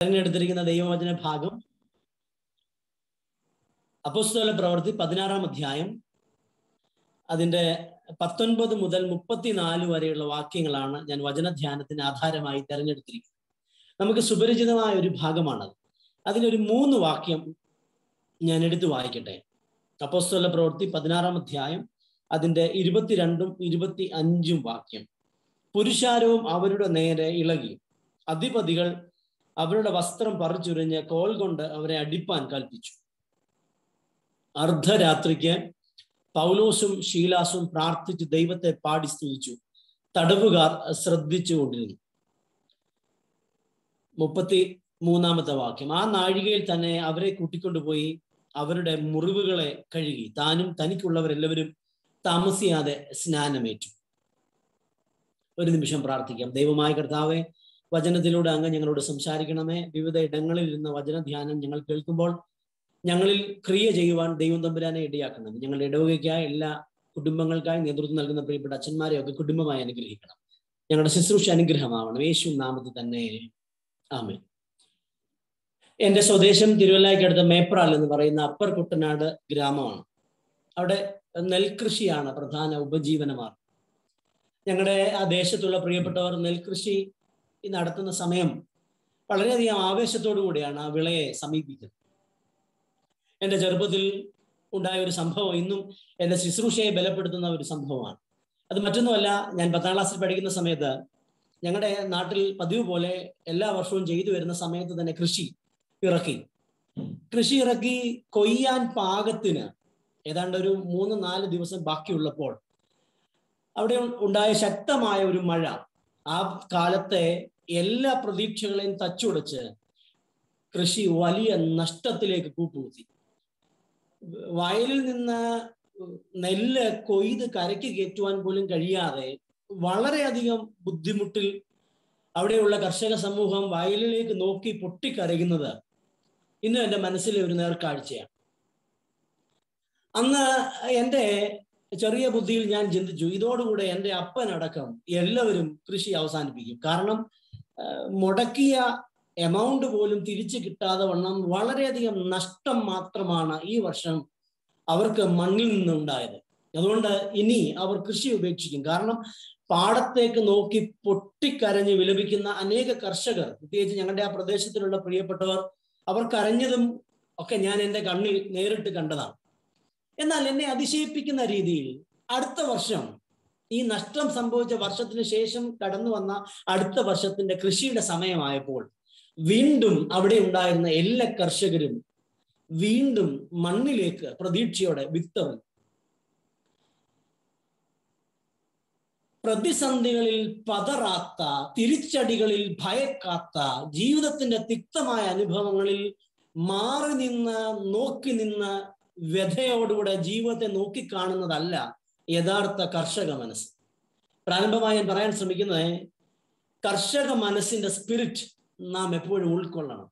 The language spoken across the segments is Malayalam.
തെരഞ്ഞെടുത്തിരിക്കുന്ന ദൈവവചന ഭാഗം അപ്പോസ്തല പ്രവൃത്തി പതിനാറാം അധ്യായം അതിന്റെ പത്തൊൻപത് മുതൽ മുപ്പത്തിനാല് വരെയുള്ള വാക്യങ്ങളാണ് ഞാൻ വചനധ്യാനത്തിന് ആധാരമായി തെരഞ്ഞെടുത്തിരിക്കുന്നത് നമുക്ക് സുപരിചിതമായ ഒരു ഭാഗമാണത് അതിലൊരു മൂന്ന് വാക്യം ഞാൻ എടുത്തു വായിക്കട്ടെ അപ്പോസ്തല പ്രവൃത്തി പതിനാറാം അധ്യായം അതിന്റെ ഇരുപത്തിരണ്ടും ഇരുപത്തി അഞ്ചും വാക്യം പുരുഷാരവും അവരുടെ നേരെ ഇളകി അധിപതികൾ അവരുടെ വസ്ത്രം പറിച്ചുരിഞ്ഞ് കോൽ കൊണ്ട് അവരെ അടിപ്പാൻ കൽപ്പിച്ചു അർദ്ധരാത്രിക്ക് പൗലോസും ഷീലാസും പ്രാർത്ഥിച്ച് ദൈവത്തെ പാടി സ്തുതിച്ചു തടവുകാർ ശ്രദ്ധിച്ചു കൊണ്ടിരുന്നു മുപ്പത്തി മൂന്നാമത്തെ വാക്യം ആ നാഴികയിൽ തന്നെ അവരെ കൂട്ടിക്കൊണ്ടുപോയി അവരുടെ മുറിവുകളെ കഴുകി താനും തനിക്കുള്ളവരെല്ലാവരും താമസിയാതെ സ്നാനമേറ്റു ഒരു നിമിഷം പ്രാർത്ഥിക്കാം ദൈവമായ കർത്താവെ വചനത്തിലൂടെ അങ്ങ് ഞങ്ങളോട് സംസാരിക്കണമേ വിവിധ ഇടങ്ങളിൽ ഇരുന്ന വചനധ്യാനം ഞങ്ങൾ കേൾക്കുമ്പോൾ ഞങ്ങളിൽ ക്രിയ ചെയ്യുവാൻ ദൈവം തമ്പുരാനെ ഇടയാക്കണം ഞങ്ങളുടെ ഇടവകയ്ക്കായി എല്ലാ കുടുംബങ്ങൾക്കായി നേതൃത്വം നൽകുന്ന പ്രിയപ്പെട്ട അച്ഛന്മാരെ ഒക്കെ കുടുംബമായി അനുഗ്രഹിക്കണം ഞങ്ങളുടെ ശുശ്രൂഷ അനുഗ്രഹമാവണം യേശു നാമത്തിൽ തന്നെ ആമേ എന്റെ സ്വദേശം തിരുവല്ലായ്ക്കടുത്ത മേപ്രാൽ എന്ന് പറയുന്ന അപ്പർ കുട്ടനാട് ഗ്രാമമാണ് അവിടെ നെൽകൃഷിയാണ് പ്രധാന ഉപജീവനമാർഗം ഞങ്ങളുടെ ആ ദേശത്തുള്ള പ്രിയപ്പെട്ടവർ നെൽകൃഷി നടത്തുന്ന സമയം വളരെയധികം ആവേശത്തോടു കൂടിയാണ് ആ വിളയെ സമീപിക്കുന്നത് എൻ്റെ ചെറുപ്പത്തിൽ ഉണ്ടായ ഒരു സംഭവം ഇന്നും എൻ്റെ ശുശ്രൂഷയെ ബലപ്പെടുത്തുന്ന ഒരു സംഭവമാണ് അത് മറ്റൊന്നുമല്ല ഞാൻ പത്താം ക്ലാസ്സിൽ പഠിക്കുന്ന സമയത്ത് ഞങ്ങളുടെ നാട്ടിൽ പതിവ് പോലെ എല്ലാ വർഷവും ചെയ്തു വരുന്ന സമയത്ത് തന്നെ കൃഷി ഇറക്കി കൃഷി ഇറക്കി കൊയ്യാൻ പാകത്തിന് ഏതാണ്ട് ഒരു മൂന്ന് നാല് ദിവസം ബാക്കിയുള്ളപ്പോൾ അവിടെ ഉണ്ടായ ശക്തമായ ഒരു മഴ ആ കാലത്തെ എല്ലാ പ്രതീക്ഷകളെയും തച്ചുടച്ച് കൃഷി വലിയ നഷ്ടത്തിലേക്ക് കൂപ്പുകുത്തി വയലിൽ നിന്ന് നെല്ല് കൊയ്ത് കരയ്ക്ക് കയറ്റുവാൻ പോലും കഴിയാതെ വളരെയധികം ബുദ്ധിമുട്ടിൽ അവിടെയുള്ള കർഷക സമൂഹം വയലിലേക്ക് നോക്കി പൊട്ടിക്കരയുന്നത് ഇന്ന് എൻ്റെ മനസ്സിലെ ഒരു നേർക്കാഴ്ചയാണ് അന്ന് എൻ്റെ ചെറിയ ബുദ്ധിയിൽ ഞാൻ ചിന്തിച്ചു ഇതോടുകൂടെ എൻ്റെ അപ്പനടക്കം എല്ലാവരും കൃഷി അവസാനിപ്പിക്കും കാരണം മുടക്കിയ എമൗണ്ട് പോലും തിരിച്ചു കിട്ടാതെ വണ്ണം വളരെയധികം നഷ്ടം മാത്രമാണ് ഈ വർഷം അവർക്ക് മണ്ണിൽ നിന്നുണ്ടായത് അതുകൊണ്ട് ഇനി അവർ കൃഷി ഉപേക്ഷിക്കും കാരണം പാടത്തേക്ക് നോക്കി പൊട്ടിക്കരഞ്ഞ് വിലപിക്കുന്ന അനേക കർഷകർ പ്രത്യേകിച്ച് ഞങ്ങളുടെ ആ പ്രദേശത്തിലുള്ള പ്രിയപ്പെട്ടവർ അവർ കരഞ്ഞതും ഒക്കെ ഞാൻ എൻ്റെ കണ്ണിൽ നേരിട്ട് കണ്ടതാണ് എന്നാൽ എന്നെ അതിശയിപ്പിക്കുന്ന രീതിയിൽ അടുത്ത വർഷം ഈ നഷ്ടം സംഭവിച്ച വർഷത്തിന് ശേഷം കടന്നു വന്ന അടുത്ത വർഷത്തിന്റെ കൃഷിയുടെ സമയമായപ്പോൾ വീണ്ടും അവിടെ ഉണ്ടായിരുന്ന എല്ലാ കർഷകരും വീണ്ടും മണ്ണിലേക്ക് പ്രതീക്ഷയോടെ വിത്തറി പ്രതിസന്ധികളിൽ പതറാത്ത തിരിച്ചടികളിൽ ഭയക്കാത്ത ജീവിതത്തിന്റെ തിക്തമായ അനുഭവങ്ങളിൽ മാറി നിന്ന് നോക്കി നിന്ന് വ്യഥയോടുകൂടെ ജീവിതത്തെ നോക്കിക്കാണുന്നതല്ല യഥാർത്ഥ കർഷക മനസ്സ് പ്രാരംഭമായി ഞാൻ പറയാൻ ശ്രമിക്കുന്നത് കർഷക മനസ്സിന്റെ സ്പിരിറ്റ് നാം എപ്പോഴും ഉൾക്കൊള്ളണം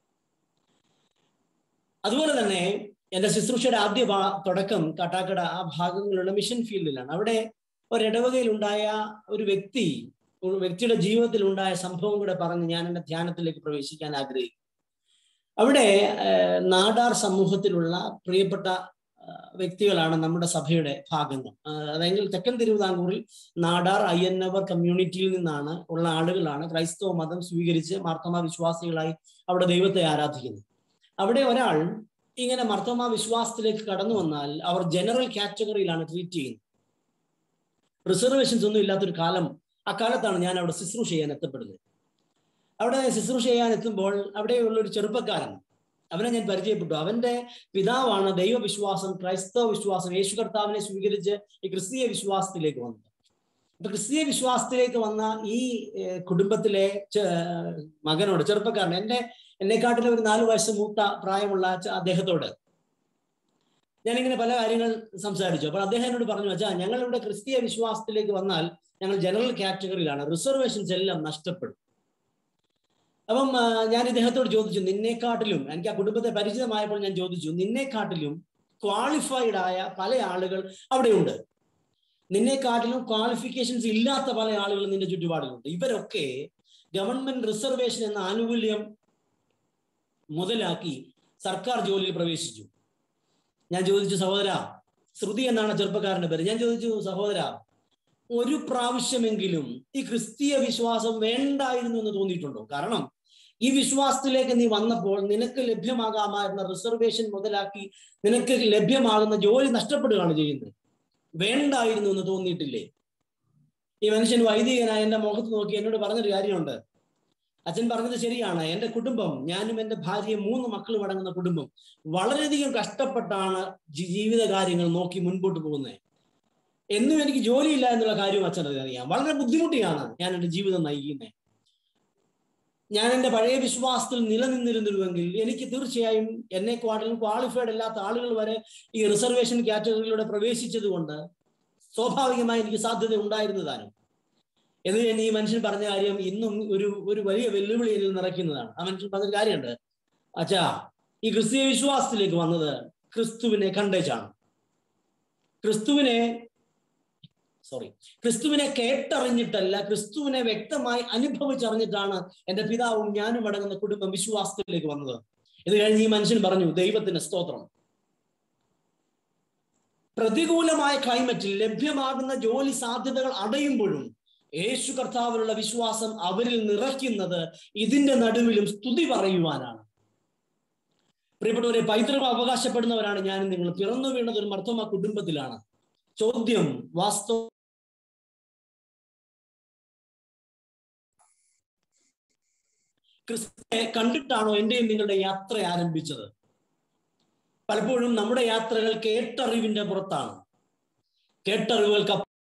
അതുപോലെ തന്നെ എൻ്റെ ശുശ്രൂഷയുടെ ആദ്യ തുടക്കം കാട്ടാക്കട ആ ഭാഗങ്ങളുള്ള മിഷൻ ഫീൽഡിലാണ് അവിടെ ഒരിടവകയിൽ ഉണ്ടായ ഒരു വ്യക്തി ഒരു വ്യക്തിയുടെ ജീവിതത്തിൽ ഉണ്ടായ സംഭവം കൂടെ പറഞ്ഞ് ഞാൻ എൻ്റെ ധ്യാനത്തിലേക്ക് പ്രവേശിക്കാൻ ആഗ്രഹിക്കും അവിടെ നാടാർ സമൂഹത്തിലുള്ള പ്രിയപ്പെട്ട വ്യക്തികളാണ് നമ്മുടെ സഭയുടെ ഭാഗങ്ങൾ അതായത് തെക്കൻ തിരുവിതാംകൂറിൽ നാടാർ അയ്യന്നവർ കമ്മ്യൂണിറ്റിയിൽ നിന്നാണ് ഉള്ള ആളുകളാണ് ക്രൈസ്തവ മതം സ്വീകരിച്ച് മാർത്തമ വിശ്വാസികളായി അവിടെ ദൈവത്തെ ആരാധിക്കുന്നത് അവിടെ ഒരാൾ ഇങ്ങനെ മർത്തമ വിശ്വാസത്തിലേക്ക് കടന്നു വന്നാൽ അവർ ജനറൽ കാറ്റഗറിയിലാണ് ട്രീറ്റ് ചെയ്യുന്നത് റിസർവേഷൻസ് ഒന്നും ഇല്ലാത്തൊരു കാലം അക്കാലത്താണ് ഞാൻ അവിടെ ശുശ്രൂഷ ചെയ്യാൻ എത്തപ്പെടുന്നത് അവിടെ ശുശ്രൂഷ ചെയ്യാൻ എത്തുമ്പോൾ അവിടെയുള്ള ഒരു ചെറുപ്പക്കാരൻ അവനെ ഞാൻ പരിചയപ്പെട്ടു അവന്റെ പിതാവാണ് ദൈവവിശ്വാസം ക്രൈസ്തവ വിശ്വാസം യേശു കർത്താവിനെ സ്വീകരിച്ച് ഈ ക്രിസ്തീയ വിശ്വാസത്തിലേക്ക് വന്നത് അപ്പൊ ക്രിസ്തീയ വിശ്വാസത്തിലേക്ക് വന്ന ഈ കുടുംബത്തിലെ മകനോട് ചെറുപ്പക്കാരൻ എന്റെ എന്നെക്കാട്ടിലും ഒരു നാല് വയസ്സ് മൂത്ത പ്രായമുള്ള അദ്ദേഹത്തോട് ഞാനിങ്ങനെ പല കാര്യങ്ങൾ സംസാരിച്ചു അപ്പോൾ അദ്ദേഹം എന്നോട് പറഞ്ഞു വെച്ചാൽ ഞങ്ങൾ ഇവിടെ ക്രിസ്തീയ വിശ്വാസത്തിലേക്ക് വന്നാൽ ഞങ്ങൾ ജനറൽ കാറ്റഗറിയിലാണ് റിസർവേഷൻസ് എല്ലാം നഷ്ടപ്പെടും അപ്പം ഞാൻ ഇദ്ദേഹത്തോട് ചോദിച്ചു നിന്നെക്കാട്ടിലും എനിക്ക് ആ കുടുംബത്തെ പരിചിതമായപ്പോൾ ഞാൻ ചോദിച്ചു നിന്നെക്കാട്ടിലും ക്വാളിഫൈഡ് ആയ പല ആളുകൾ അവിടെയുണ്ട് നിന്നെക്കാട്ടിലും ക്വാളിഫിക്കേഷൻസ് ഇല്ലാത്ത പല ആളുകൾ നിന്റെ ചുറ്റുപാടിലുണ്ട് ഇവരൊക്കെ ഗവൺമെന്റ് റിസർവേഷൻ എന്ന ആനുകൂല്യം മുതലാക്കി സർക്കാർ ജോലിയിൽ പ്രവേശിച്ചു ഞാൻ ചോദിച്ചു സഹോദര ശ്രുതി എന്നാണ് ചെറുപ്പക്കാരന്റെ പേര് ഞാൻ ചോദിച്ചു സഹോദര ഒരു പ്രാവശ്യമെങ്കിലും ഈ ക്രിസ്തീയ വിശ്വാസം വേണ്ടായിരുന്നു എന്ന് തോന്നിയിട്ടുണ്ടോ കാരണം ഈ വിശ്വാസത്തിലേക്ക് നീ വന്നപ്പോൾ നിനക്ക് ലഭ്യമാകാമായിരുന്ന റിസർവേഷൻ മുതലാക്കി നിനക്ക് ലഭ്യമാകുന്ന ജോലി നഷ്ടപ്പെടുകയാണ് ചെയ്യുന്നത് വേണ്ടായിരുന്നു എന്ന് തോന്നിയിട്ടില്ലേ ഈ മനുഷ്യൻ വൈദികനായ എന്റെ മുഖത്ത് നോക്കി എന്നോട് പറഞ്ഞൊരു കാര്യമുണ്ട് അച്ഛൻ പറഞ്ഞത് ശരിയാണ് എന്റെ കുടുംബം ഞാനും എന്റെ ഭാര്യയും മൂന്ന് മക്കളും അടങ്ങുന്ന കുടുംബം വളരെയധികം കഷ്ടപ്പെട്ടാണ് ജീവിത കാര്യങ്ങൾ നോക്കി മുൻപോട്ട് പോകുന്നത് എന്നും എനിക്ക് ജോലിയില്ല എന്നുള്ള കാര്യം അച്ഛൻ അറിയാം വളരെ ബുദ്ധിമുട്ടിയാണ് ഞാൻ എൻ്റെ ജീവിതം നയിക്കുന്നത് ഞാൻ എൻ്റെ പഴയ വിശ്വാസത്തിൽ നിലനിന്നിരുന്നുവെങ്കിൽ എനിക്ക് തീർച്ചയായും എന്നെക്കാട്ടിലും ക്വാളിഫൈഡ് അല്ലാത്ത ആളുകൾ വരെ ഈ റിസർവേഷൻ കാറ്റഗറിയിലൂടെ പ്രവേശിച്ചത് കൊണ്ട് സ്വാഭാവികമായി എനിക്ക് സാധ്യത ഉണ്ടായിരുന്നതാനും എന്ന് ഞാൻ ഈ മനുഷ്യൻ പറഞ്ഞ കാര്യം ഇന്നും ഒരു ഒരു വലിയ വെല്ലുവിളി എന്നിൽ നിറയ്ക്കുന്നതാണ് ആ മനുഷ്യൻ പറഞ്ഞൊരു കാര്യമുണ്ട് അച്ഛാ ഈ ക്രിസ്തീയ വിശ്വാസത്തിലേക്ക് വന്നത് ക്രിസ്തുവിനെ കണ്ടേച്ചാണ് ക്രിസ്തുവിനെ സോറി ക്രിസ്തുവിനെ കേട്ടറിഞ്ഞിട്ടല്ല ക്രിസ്തുവിനെ വ്യക്തമായി അനുഭവിച്ചറിഞ്ഞിട്ടാണ് എൻ്റെ പിതാവും ഞാനും അടങ്ങുന്ന കുടുംബം വിശ്വാസത്തിലേക്ക് വന്നത് ഇത് കഴിഞ്ഞ് ഈ മനുഷ്യൻ പറഞ്ഞു ദൈവത്തിന് സ്തോത്രം പ്രതികൂലമായ ക്ലൈമറ്റിൽ ലഭ്യമാകുന്ന ജോലി സാധ്യതകൾ അടയുമ്പോഴും യേശു കർത്താവിലുള്ള വിശ്വാസം അവരിൽ നിറയ്ക്കുന്നത് ഇതിന്റെ നടുവിലും സ്തുതി പറയുവാനാണ് പ്രിയപ്പെട്ടവരെ പൈതൃകം അവകാശപ്പെടുന്നവരാണ് ഞാൻ നിങ്ങൾ പിറന്നു വീണത് ഒരു മർത്തമ കുടുംബത്തിലാണ് ചോദ്യം വാസ്തവ ക്രിസ്തുവിനെ കണ്ടിട്ടാണോ എന്റെയും നിങ്ങളുടെ യാത്ര ആരംഭിച്ചത് പലപ്പോഴും നമ്മുടെ യാത്രകൾ കേട്ടറിവിന്റെ പുറത്താണ് കേട്ടറിവുകൾക്ക്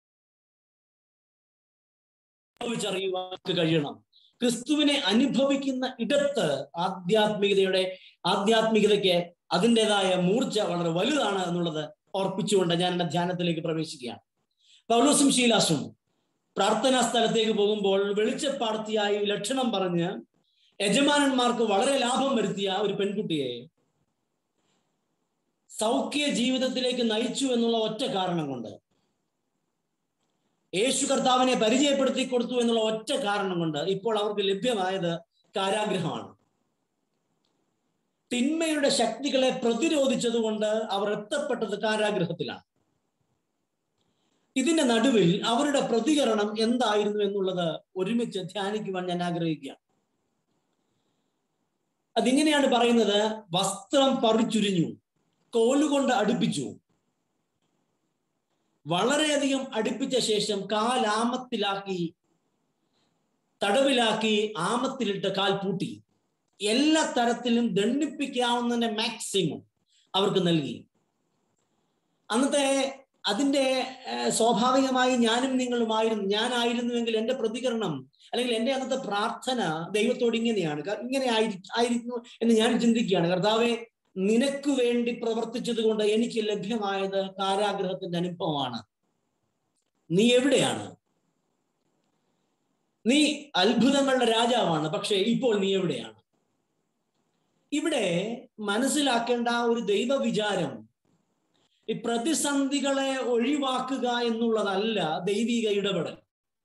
അനുഭവിച്ചറിയുവാൻ കഴിയണം ക്രിസ്തുവിനെ അനുഭവിക്കുന്ന ഇടത്ത് ആധ്യാത്മികതയുടെ ആധ്യാത്മികതയ്ക്ക് അതിൻ്റെതായ മൂർച്ച വളരെ വലുതാണ് എന്നുള്ളത് ഓർപ്പിച്ചുകൊണ്ട് ഞാൻ എന്റെ ധ്യാനത്തിലേക്ക് പ്രവേശിക്കുകയാണ് പൗലോസും ശീലാസും പ്രാർത്ഥനാ സ്ഥലത്തേക്ക് പോകുമ്പോൾ വെളിച്ചപ്പാടത്തിയായി ലക്ഷണം പറഞ്ഞ് യജമാനന്മാർക്ക് വളരെ ലാഭം വരുത്തിയ ഒരു പെൺകുട്ടിയെ സൗഖ്യ ജീവിതത്തിലേക്ക് നയിച്ചു എന്നുള്ള ഒറ്റ കാരണം കൊണ്ട് യേശു കർത്താവിനെ പരിചയപ്പെടുത്തി കൊടുത്തു എന്നുള്ള ഒറ്റ കാരണം കൊണ്ട് ഇപ്പോൾ അവർക്ക് ലഭ്യമായത് കാരാഗ്രഹമാണ് തിന്മയുടെ ശക്തികളെ പ്രതിരോധിച്ചതുകൊണ്ട് അവർ എത്തപ്പെട്ടത് കാരാഗ്രഹത്തിലാണ് ഇതിന്റെ നടുവിൽ അവരുടെ പ്രതികരണം എന്തായിരുന്നു എന്നുള്ളത് ഒരുമിച്ച് ധ്യാനിക്കുവാൻ ഞാൻ ആഗ്രഹിക്കുകയാണ് അതിങ്ങനെയാണ് പറയുന്നത് വസ്ത്രം പറിച്ചുരിഞ്ഞു കോലുകൊണ്ട് അടുപ്പിച്ചു വളരെയധികം അടുപ്പിച്ച ശേഷം കാൽ ആമത്തിലാക്കി തടവിലാക്കി ആമത്തിലിട്ട് കാൽ പൂട്ടി എല്ലാ തരത്തിലും ദണ്ഡിപ്പിക്കാവുന്നതിന്റെ മാക്സിമം അവർക്ക് നൽകി അന്നത്തെ അതിന്റെ സ്വാഭാവികമായി ഞാനും നിങ്ങളുമായിരുന്നു ഞാനായിരുന്നുവെങ്കിൽ എൻ്റെ പ്രതികരണം അല്ലെങ്കിൽ എൻ്റെ അന്നത്തെ പ്രാർത്ഥന ദൈവത്തോട് ഇങ്ങനെയാണ് ഇങ്ങനെ ആയി ആയിരുന്നു എന്ന് ഞാൻ ചിന്തിക്കുകയാണ് കർത്താവെ നിനക്ക് വേണ്ടി പ്രവർത്തിച്ചത് കൊണ്ട് എനിക്ക് ലഭ്യമായത് കാരാഗ്രഹത്തിന്റെ അനുഭവമാണ് നീ എവിടെയാണ് നീ അത്ഭുതങ്ങളുടെ രാജാവാണ് പക്ഷേ ഇപ്പോൾ നീ എവിടെയാണ് ഇവിടെ മനസ്സിലാക്കേണ്ട ഒരു ദൈവവിചാരം ഈ പ്രതിസന്ധികളെ ഒഴിവാക്കുക എന്നുള്ളതല്ല ദൈവിക ഇടപെടൽ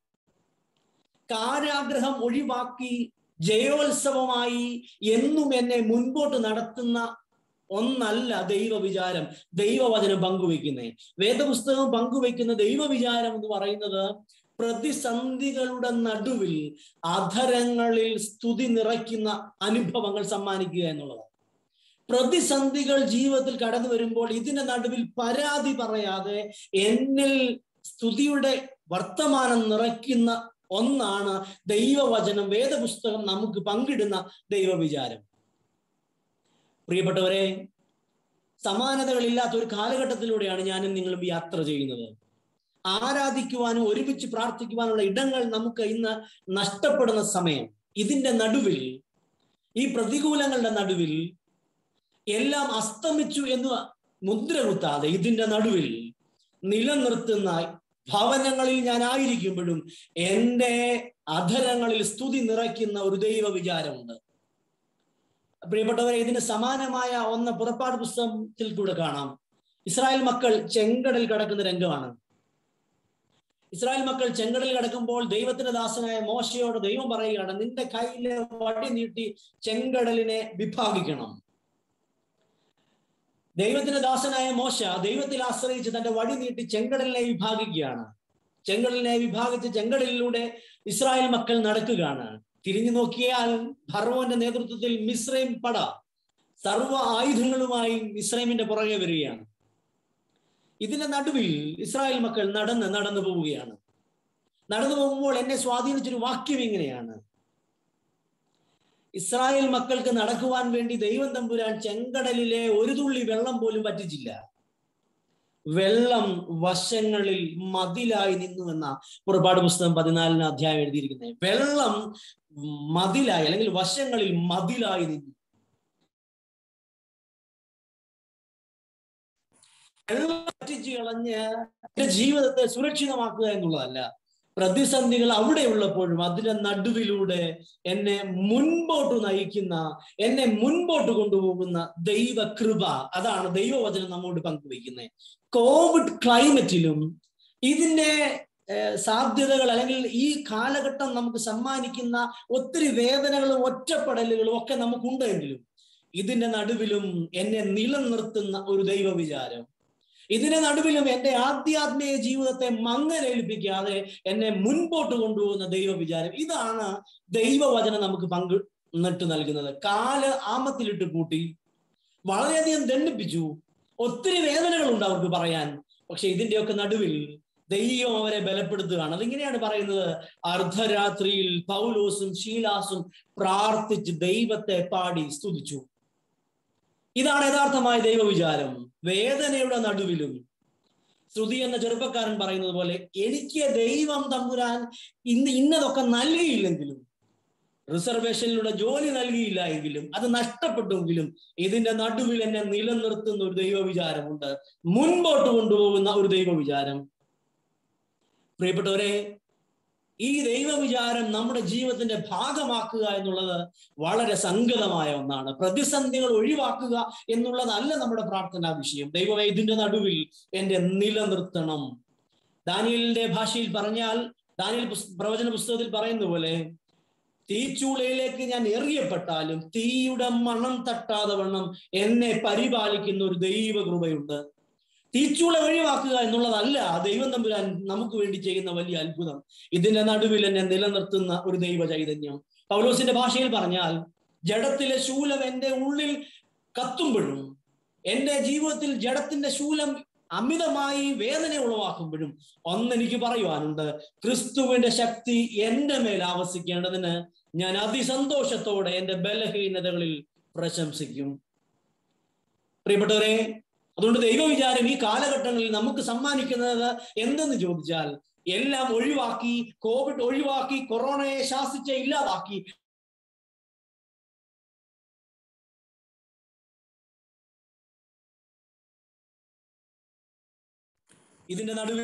കാരാഗ്രഹം ഒഴിവാക്കി ജയോത്സവമായി എന്നും എന്നെ മുൻപോട്ട് നടത്തുന്ന ഒന്നല്ല ദൈവവിചാരം ദൈവവചനം പങ്കുവെക്കുന്നത് വേദപുസ്തകം പങ്കുവെക്കുന്ന ദൈവവിചാരം എന്ന് പറയുന്നത് പ്രതിസന്ധികളുടെ നടുവിൽ അധരങ്ങളിൽ സ്തുതി നിറയ്ക്കുന്ന അനുഭവങ്ങൾ സമ്മാനിക്കുക എന്നുള്ളതാണ് പ്രതിസന്ധികൾ ജീവിതത്തിൽ കടന്നു വരുമ്പോൾ ഇതിന്റെ നടുവിൽ പരാതി പറയാതെ എന്നിൽ സ്തുതിയുടെ വർത്തമാനം നിറയ്ക്കുന്ന ഒന്നാണ് ദൈവവചനം വേദപുസ്തകം നമുക്ക് പങ്കിടുന്ന ദൈവവിചാരം പ്രിയപ്പെട്ടവരെ സമാനതകളില്ലാത്ത ഒരു കാലഘട്ടത്തിലൂടെയാണ് ഞാനും നിങ്ങളും യാത്ര ചെയ്യുന്നത് ആരാധിക്കുവാനും ഒരുമിച്ച് പ്രാർത്ഥിക്കുവാനുള്ള ഇടങ്ങൾ നമുക്ക് ഇന്ന് നഷ്ടപ്പെടുന്ന സമയം ഇതിന്റെ നടുവിൽ ഈ പ്രതികൂലങ്ങളുടെ നടുവിൽ എല്ലാം അസ്തമിച്ചു എന്ന് മുദ്ര കുത്താതെ ഇതിന്റെ നടുവിൽ നിലനിർത്തുന്ന ഭവനങ്ങളിൽ ഞാൻ ആയിരിക്കുമ്പോഴും എൻ്റെ അധരങ്ങളിൽ സ്തുതി നിറയ്ക്കുന്ന ഒരു ദൈവ വിചാരമുണ്ട് പ്രിയപ്പെട്ടവരെ ഇതിന് സമാനമായ ഒന്ന് പുറപ്പാട് പുസ്തകത്തിൽ കൂടെ കാണാം ഇസ്രായേൽ മക്കൾ ചെങ്കടൽ കടക്കുന്ന രംഗമാണ് ഇസ്രായേൽ മക്കൾ ചെങ്കടലിൽ കിടക്കുമ്പോൾ ദൈവത്തിന്റെ ദാസനായ മോശയോട് ദൈവം പറയുകയാണ് നിന്റെ കയ്യിലെ വടി നീട്ടി ചെങ്കടലിനെ വിഭാഗിക്കണം ദൈവത്തിന്റെ ദാസനായ മോശ ദൈവത്തിൽ ആശ്രയിച്ച് തന്റെ വടി നീട്ടി ചെങ്കടലിനെ വിഭാഗിക്കുകയാണ് ചെങ്കടലിനെ വിഭാഗിച്ച് ചെങ്കടലിലൂടെ ഇസ്രായേൽ മക്കൾ നടക്കുകയാണ് തിരിഞ്ഞു നോക്കിയാൽ ഭർവോന്റെ നേതൃത്വത്തിൽ മിശ്രൈം പട സർവ ആയുധങ്ങളുമായി മിശ്രൈമിന്റെ പുറകെ വരികയാണ് ഇതിന്റെ നടുവിൽ ഇസ്രായേൽ മക്കൾ നടന്ന് നടന്നു പോവുകയാണ് നടന്നു പോകുമ്പോൾ എന്നെ സ്വാധീനിച്ചൊരു വാക്യം ഇങ്ങനെയാണ് ഇസ്രായേൽ മക്കൾക്ക് നടക്കുവാൻ വേണ്ടി ദൈവം തമ്പുരാൻ ചെങ്കടലിലെ ഒരു തുള്ളി വെള്ളം പോലും പറ്റിച്ചില്ല വെള്ളം വശങ്ങളിൽ മതിലായി നിന്നു എന്ന പുറപ്പാട് പുസ്തകം പതിനാലിന് അധ്യായം എഴുതിയിരിക്കുന്നത് വെള്ളം മതിലായി അല്ലെങ്കിൽ വശങ്ങളിൽ മതിലായി നിന്നു വെള്ളം പറ്റിച്ചു കളഞ്ഞ് എന്റെ ജീവിതത്തെ സുരക്ഷിതമാക്കുക എന്നുള്ളതല്ല പ്രതിസന്ധികൾ അവിടെ ഉള്ളപ്പോഴും അതിന്റെ നടുവിലൂടെ എന്നെ മുൻപോട്ട് നയിക്കുന്ന എന്നെ മുൻപോട്ട് കൊണ്ടുപോകുന്ന ദൈവകൃപ അതാണ് ദൈവവചനം നമ്മോട് പങ്കുവയ്ക്കുന്നത് കോവിഡ് ക്ലൈമറ്റിലും ഇതിന്റെ സാധ്യതകൾ അല്ലെങ്കിൽ ഈ കാലഘട്ടം നമുക്ക് സമ്മാനിക്കുന്ന ഒത്തിരി വേദനകളും ഒറ്റപ്പെടലുകളും ഒക്കെ നമുക്കുണ്ടെങ്കിലും ഇതിന്റെ നടുവിലും എന്നെ നിലനിർത്തുന്ന ഒരു ദൈവ വിചാരം ഇതിന്റെ നടുവിലും എന്റെ ആധ്യാത്മിക ജീവിതത്തെ മങ്ങലേൽപ്പിക്കാതെ എന്നെ മുൻപോട്ട് കൊണ്ടുപോകുന്ന ദൈവ വിചാരം ഇതാണ് ദൈവവചനം നമുക്ക് പങ്ക് നട്ട് നൽകുന്നത് കാല് ആമത്തിലിട്ട് കൂട്ടി വളരെയധികം ദണ്ഡിപ്പിച്ചു ഒത്തിരി വേദനകളുണ്ട് അവർക്ക് പറയാൻ പക്ഷെ ഇതിന്റെയൊക്കെ നടുവിൽ ദൈവം അവരെ ബലപ്പെടുത്തുകയാണ് അതിങ്ങനെയാണ് പറയുന്നത് അർദ്ധരാത്രിയിൽ പൗലോസും ശീലാസും പ്രാർത്ഥിച്ച് ദൈവത്തെ പാടി സ്തുതിച്ചു ഇതാണ് യഥാർത്ഥമായ ദൈവവിചാരം വേദനയുടെ നടുവിലും ശ്രുതി എന്ന ചെറുപ്പക്കാരൻ പറയുന്നത് പോലെ എനിക്ക് ദൈവം തമ്പുരാൻ ഇന്ന് ഇന്നതൊക്കെ നൽകിയില്ലെങ്കിലും റിസർവേഷനിലൂടെ ജോലി നൽകിയില്ല എങ്കിലും അത് നഷ്ടപ്പെട്ടുവെങ്കിലും ഇതിന്റെ നടുവിൽ എന്നെ നിലനിർത്തുന്ന ഒരു ദൈവവിചാരമുണ്ട് മുൻപോട്ട് കൊണ്ടുപോകുന്ന ഒരു ദൈവവിചാരം പ്രിയപ്പെട്ടവരെ ഈ ദൈവവിചാരം നമ്മുടെ ജീവിതത്തിന്റെ ഭാഗമാക്കുക എന്നുള്ളത് വളരെ സംഗതമായ ഒന്നാണ് പ്രതിസന്ധികൾ ഒഴിവാക്കുക എന്നുള്ളതല്ല നമ്മുടെ പ്രാർത്ഥനാ വിഷയം ദൈവമേ ഇതിന്റെ നടുവിൽ എന്റെ നിലനിർത്തണം ദാനിയലിന്റെ ഭാഷയിൽ പറഞ്ഞാൽ ദാനിയൽ പ്രവചന പുസ്തകത്തിൽ പറയുന്ന പോലെ തീച്ചൂളയിലേക്ക് ഞാൻ എറിയപ്പെട്ടാലും തീയുടെ മണം തട്ടാതെ വണ്ണം എന്നെ പരിപാലിക്കുന്ന ഒരു ദൈവകൃപയുണ്ട് തീച്ചൂള ഒഴിവാക്കുക എന്നുള്ളതല്ല ദൈവം തമ്പുരാൻ നമുക്ക് വേണ്ടി ചെയ്യുന്ന വലിയ അത്ഭുതം ഇതിന്റെ നടുവിൽ എന്നെ നിലനിർത്തുന്ന ഒരു ദൈവ ചൈതന്യം പൗലോസിന്റെ ഭാഷയിൽ പറഞ്ഞാൽ ജഡത്തിലെ ശൂലം എന്റെ ഉള്ളിൽ കത്തുമ്പോഴും എന്റെ ജീവിതത്തിൽ ജഡത്തിന്റെ ശൂലം അമിതമായി വേദന ഉളവാക്കുമ്പോഴും ഒന്നെനിക്ക് പറയുവാനുണ്ട് ക്രിസ്തുവിന്റെ ശക്തി എന്റെ മേൽ ആവസിക്കേണ്ടതിന് ഞാൻ അതിസന്തോഷത്തോടെ എന്റെ ബലഹീനതകളിൽ പ്രശംസിക്കും പ്രിയപ്പെട്ടവരെ അതുകൊണ്ട് ദൈവവിചാരം ഈ കാലഘട്ടങ്ങളിൽ നമുക്ക് സമ്മാനിക്കുന്നത് എന്തെന്ന് ചോദിച്ചാൽ എല്ലാം ഒഴിവാക്കി കോവിഡ് ഒഴിവാക്കി കൊറോണയെ ശാസിച്ച് ഇല്ലാതാക്കി ഇതിന്റെ നടുവിൽ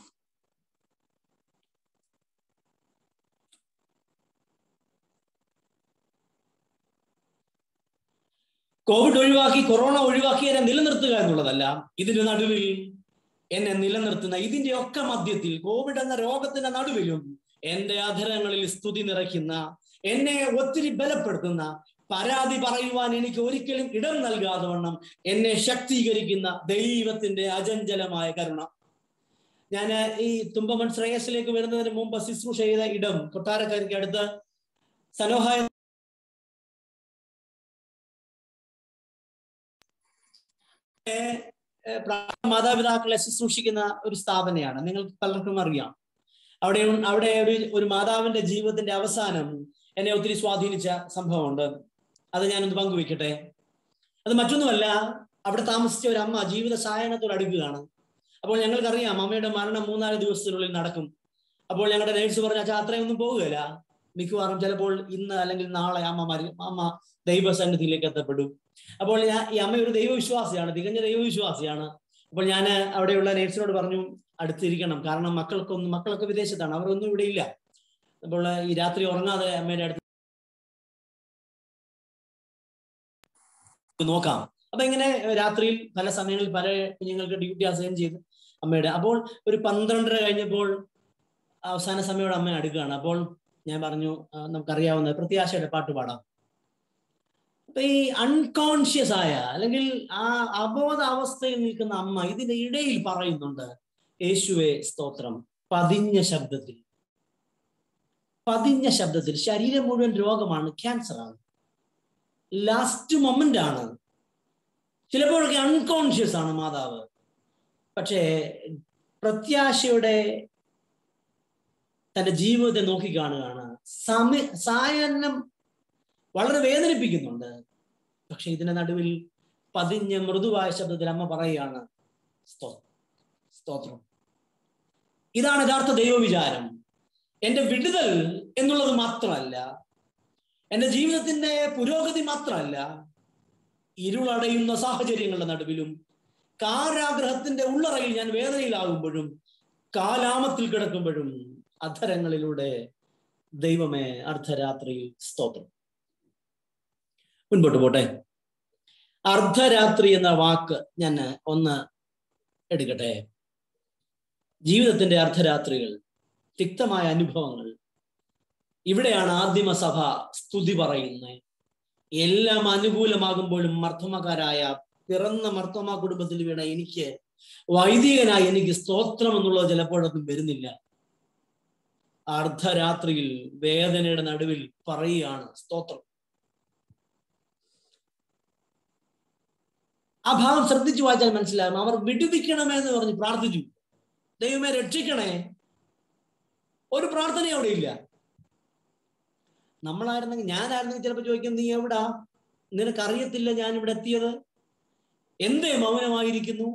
കോവിഡ് ഒഴിവാക്കി കൊറോണ ഒഴിവാക്കി എന്നെ നിലനിർത്തുക എന്നുള്ളതല്ല ഇതിന്റെ നടുവിൽ എന്നെ നിലനിർത്തുന്ന ഇതിന്റെ ഒക്കെ മധ്യത്തിൽ കോവിഡ് എന്ന രോഗത്തിന്റെ നടുവിലും എന്റെ അധരങ്ങളിൽ സ്തുതി നിറയ്ക്കുന്ന എന്നെ ഒത്തിരി ബലപ്പെടുത്തുന്ന പരാതി പറയുവാൻ എനിക്ക് ഒരിക്കലും ഇടം നൽകാതെ വണ്ണം എന്നെ ശക്തീകരിക്കുന്ന ദൈവത്തിന്റെ അചഞ്ചലമായ കരുണ ഞാൻ ഈ തുമ്പമൺ ശ്രേയസിലേക്ക് വരുന്നതിന് മുമ്പ് ശുശ്രൂഷ ചെയ്ത ഇടം കൊട്ടാരക്കാർക്ക് അടുത്ത് സനോഹായ മാതാപിതാക്കളെ ശുശ്രൂഷിക്കുന്ന ഒരു സ്ഥാപനയാണ് നിങ്ങൾക്ക് പലർക്കും അറിയാം അവിടെ അവിടെ ഒരു ഒരു മാതാവിന്റെ ജീവിതത്തിന്റെ അവസാനം എന്നെ ഒത്തിരി സ്വാധീനിച്ച സംഭവമുണ്ട് അത് ഞാനൊന്ന് പങ്കുവെക്കട്ടെ അത് മറ്റൊന്നുമല്ല അവിടെ താമസിച്ച ഒരു അമ്മ ജീവിത സായനത്തോട് അടുക്കുകയാണ് അപ്പോൾ ഞങ്ങൾക്കറിയാം അമ്മയുടെ മരണം മൂന്നാല് ദിവസത്തിനുള്ളിൽ നടക്കും അപ്പോൾ ഞങ്ങളുടെ നേഴ്സ് പറഞ്ഞ അച്ഛാ അത്രയൊന്നും പോകുകയില്ല മിക്കവാറും ചിലപ്പോൾ ഇന്ന് അല്ലെങ്കിൽ നാളെ അമ്മ മരി അമ്മ ദൈവസന്നിധിയിലേക്ക് എത്തപ്പെടും അപ്പോൾ ഞാൻ ഈ അമ്മ ഒരു ദൈവവിശ്വാസിയാണ് തികഞ്ഞ ദൈവവിശ്വാസിയാണ് അപ്പോൾ ഞാൻ അവിടെയുള്ള നേഴ്സിനോട് പറഞ്ഞു അടുത്തിരിക്കണം കാരണം മക്കൾക്കൊന്നും മക്കളൊക്കെ വിദേശത്താണ് അവരൊന്നും ഇവിടെ ഇല്ല അപ്പോൾ ഈ രാത്രി ഉറങ്ങാതെ അമ്മയുടെ അടുത്ത് നോക്കാം അപ്പൊ ഇങ്ങനെ രാത്രിയിൽ പല സമയങ്ങളിൽ പല കുഞ്ഞുങ്ങൾക്ക് ഡ്യൂട്ടി അസൈൻ ചെയ്ത് അമ്മയുടെ അപ്പോൾ ഒരു പന്ത്രണ്ടര കഴിഞ്ഞപ്പോൾ അവസാന സമയോടെ അമ്മ അടുക്കുകയാണ് അപ്പോൾ ഞാൻ പറഞ്ഞു ആ, നമുക്കറിയാവുന്ന പ്രത്യാശയുടെ പാട്ട് പാടാം അപ്പൊ ഈ അൺകോൺഷ്യസ് ആയ അല്ലെങ്കിൽ ആ അബോധ അവസ്ഥയിൽ നിൽക്കുന്ന അമ്മ ഇതിന്റെ ഇടയിൽ പറയുന്നുണ്ട് യേശുവെ സ്തോത്രം പതിഞ്ഞ ശബ്ദത്തിൽ പതിഞ്ഞ ശബ്ദത്തിൽ ശരീരം മുഴുവൻ രോഗമാണ് ക്യാൻസർ ആണ് ലാസ്റ്റ് മൊമെന്റ് ആണ് ചിലപ്പോഴൊക്കെ അൺകോൺഷ്യസ് ആണ് മാതാവ് പക്ഷേ പ്രത്യാശയുടെ തന്റെ ജീവിതത്തെ നോക്കിക്കാണുകയാണ് സമയ സായാഹ്നം വളരെ വേദനിപ്പിക്കുന്നുണ്ട് പക്ഷെ ഇതിന്റെ നടുവിൽ പതിഞ്ഞ മൃദുവായ ശബ്ദത്തിൽ അമ്മ പറയുകയാണ് സ്തോ- സ്തോത്രം ഇതാണ് യഥാർത്ഥ ദൈവവിചാരം എന്റെ വിടുതൽ എന്നുള്ളത് മാത്രമല്ല എന്റെ ജീവിതത്തിന്റെ പുരോഗതി മാത്രമല്ല ഇരുളടയുന്ന സാഹചര്യങ്ങളുടെ നടുവിലും കാരാഗ്രഹത്തിന്റെ ഉള്ളറയിൽ ഞാൻ വേദനയിലാകുമ്പോഴും കാലാമത്തിൽ കിടക്കുമ്പോഴും അധരങ്ങളിലൂടെ ദൈവമേ അർദ്ധരാത്രിയിൽ സ്തോത്രം മുൻപോട്ട് പോട്ടെ അർദ്ധരാത്രി എന്ന വാക്ക് ഞാൻ ഒന്ന് എടുക്കട്ടെ ജീവിതത്തിന്റെ അർദ്ധരാത്രികൾ തിക്തമായ അനുഭവങ്ങൾ ഇവിടെയാണ് ആദിമസഭ സ്തുതി പറയുന്നത് എല്ലാം അനുകൂലമാകുമ്പോഴും മർത്തമക്കാരായ പിറന്ന മർത്തമ കുടുംബത്തിൽ വീണ എനിക്ക് വൈദികനായി എനിക്ക് സ്തോത്രം എന്നുള്ളത് ചിലപ്പോഴൊന്നും വരുന്നില്ല അർദ്ധരാത്രിയിൽ വേദനയുടെ നടുവിൽ പറയുകയാണ് സ്തോത്രം ആ ഭാഗം ശ്രദ്ധിച്ചു വായിച്ചാൽ മനസ്സിലാകും അവർ വിടുവിക്കണമേ എന്ന് പറഞ്ഞ് പ്രാർത്ഥിച്ചു ദൈവമേ രക്ഷിക്കണേ ഒരു പ്രാർത്ഥന അവിടെ ഇല്ല നമ്മളായിരുന്നെങ്കിൽ ഞാനായിരുന്നെങ്കിൽ ചിലപ്പോൾ ചോദിക്കും നീ എവിടാ നിനക്കറിയത്തില്ല ഞാൻ ഇവിടെ എത്തിയത് എന്തേ മൗനമായിരിക്കുന്നു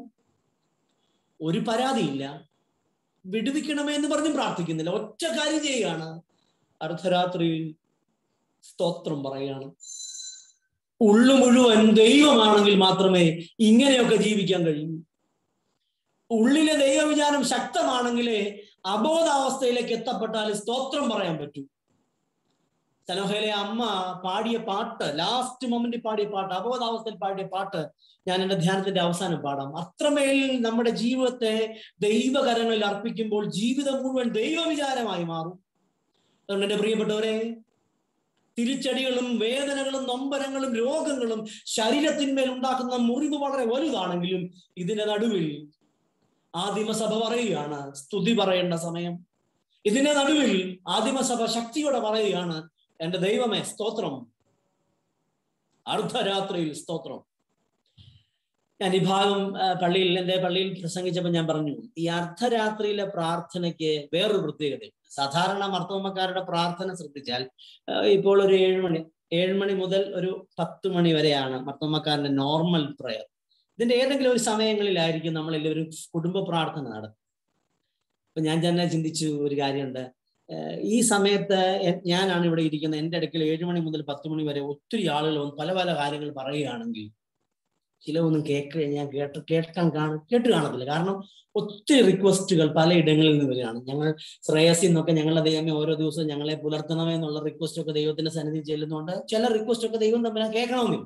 ഒരു പരാതിയില്ല വിടുവിക്കണമേ എന്ന് പറഞ്ഞും പ്രാർത്ഥിക്കുന്നില്ല ഒറ്റ കാര്യം ചെയ്യുകയാണ് അർദ്ധരാത്രിയിൽ സ്തോത്രം പറയുകയാണ് ഉള്ളു മുഴുവൻ ദൈവമാണെങ്കിൽ മാത്രമേ ഇങ്ങനെയൊക്കെ ജീവിക്കാൻ കഴിയൂ ഉള്ളിലെ ദൈവവിചാരം ശക്തമാണെങ്കിലേ അബോധാവസ്ഥയിലേക്ക് എത്തപ്പെട്ടാൽ സ്തോത്രം പറയാൻ പറ്റൂ സലോഹയിലെ അമ്മ പാടിയ പാട്ട് ലാസ്റ്റ് മൊമെന്റിൽ പാടിയ പാട്ട് അബോധാവസ്ഥയിൽ പാടിയ പാട്ട് ഞാൻ എൻ്റെ ധ്യാനത്തിന്റെ അവസാനം പാടാം അത്രമേൽ നമ്മുടെ ജീവിതത്തെ ദൈവകരങ്ങളിൽ അർപ്പിക്കുമ്പോൾ ജീവിതം മുഴുവൻ ദൈവവിചാരമായി മാറും അതുകൊണ്ട് എൻ്റെ പ്രിയപ്പെട്ടവരെ തിരിച്ചടികളും വേദനകളും നൊമ്പരങ്ങളും രോഗങ്ങളും ശരീരത്തിന്മേൽ ഉണ്ടാക്കുന്ന മുറിവ് വളരെ വലുതാണെങ്കിലും ഇതിന്റെ നടുവിൽ ആദിമസഭ പറയുകയാണ് സ്തുതി പറയേണ്ട സമയം ഇതിന്റെ നടുവിൽ ആദിമസഭ ശക്തിയോടെ പറയുകയാണ് എന്റെ ദൈവമേ സ്തോത്രം അർദ്ധരാത്രിയിൽ സ്തോത്രം ഞാൻ ഈ ഭാഗം ആ, പള്ളിയിൽ എൻ്റെ പള്ളിയിൽ പ്രസംഗിച്ചപ്പോൾ ഞാൻ പറഞ്ഞു ഈ അർദ്ധരാത്രിയിലെ പ്രാർത്ഥനയ്ക്ക് വേറൊരു പ്രത്യേകതയുണ്ട് സാധാരണ മർത്തമ്മക്കാരുടെ പ്രാർത്ഥന ശ്രദ്ധിച്ചാൽ ആ, ഇപ്പോൾ ഒരു ഏഴുമണി ഏഴുമണി മുതൽ ഒരു പത്ത് മണി വരെയാണ് മർത്തമ്മക്കാരന്റെ നോർമൽ പ്രയർ ഇതിന്റെ ഏതെങ്കിലും ഒരു സമയങ്ങളിലായിരിക്കും നമ്മൾ എല്ലാവരും കുടുംബ പ്രാർത്ഥന നടത്തുന്നത് അപ്പൊ ഞാൻ തന്നെ ചിന്തിച്ചു ഒരു കാര്യമുണ്ട് ഏഹ് ഈ സമയത്ത് എ- ഞാനാണ് ഇവിടെ ഇരിക്കുന്നത് എൻ്റെ അടുക്കൽ ഏഴ് മണി മുതൽ പത്ത് മണി വരെ ഒത്തിരി ആളുകൾ വന്ന് പല പല കാര്യങ്ങൾ പറയുകയാണെങ്കിൽ ചിലവൊന്നും കേക്ക് ഞാൻ കേട്ട് കേൾക്കാൻ കാണും കേട്ട് കാണത്തില്ല കാരണം ഒത്തിരി റിക്വസ്റ്റുകൾ പലയിടങ്ങളിൽ നിന്ന് വരികയാണ് ഞങ്ങൾ ശ്രേയസിൽ നിന്നൊക്കെ ഞങ്ങളുടെ ദൈവമേ ഓരോ ദിവസവും ഞങ്ങളെ പുലർത്തണമേ എന്നുള്ള റിക്വസ്റ്റ് ഒക്കെ ദൈവത്തിന്റെ സന്നിധി ചെല്ലുന്നുണ്ട് ചില റിക്വസ്റ്റ് ഒക്കെ ദൈവം തമ്മിൽ കേൾക്കണമെന്നില്ല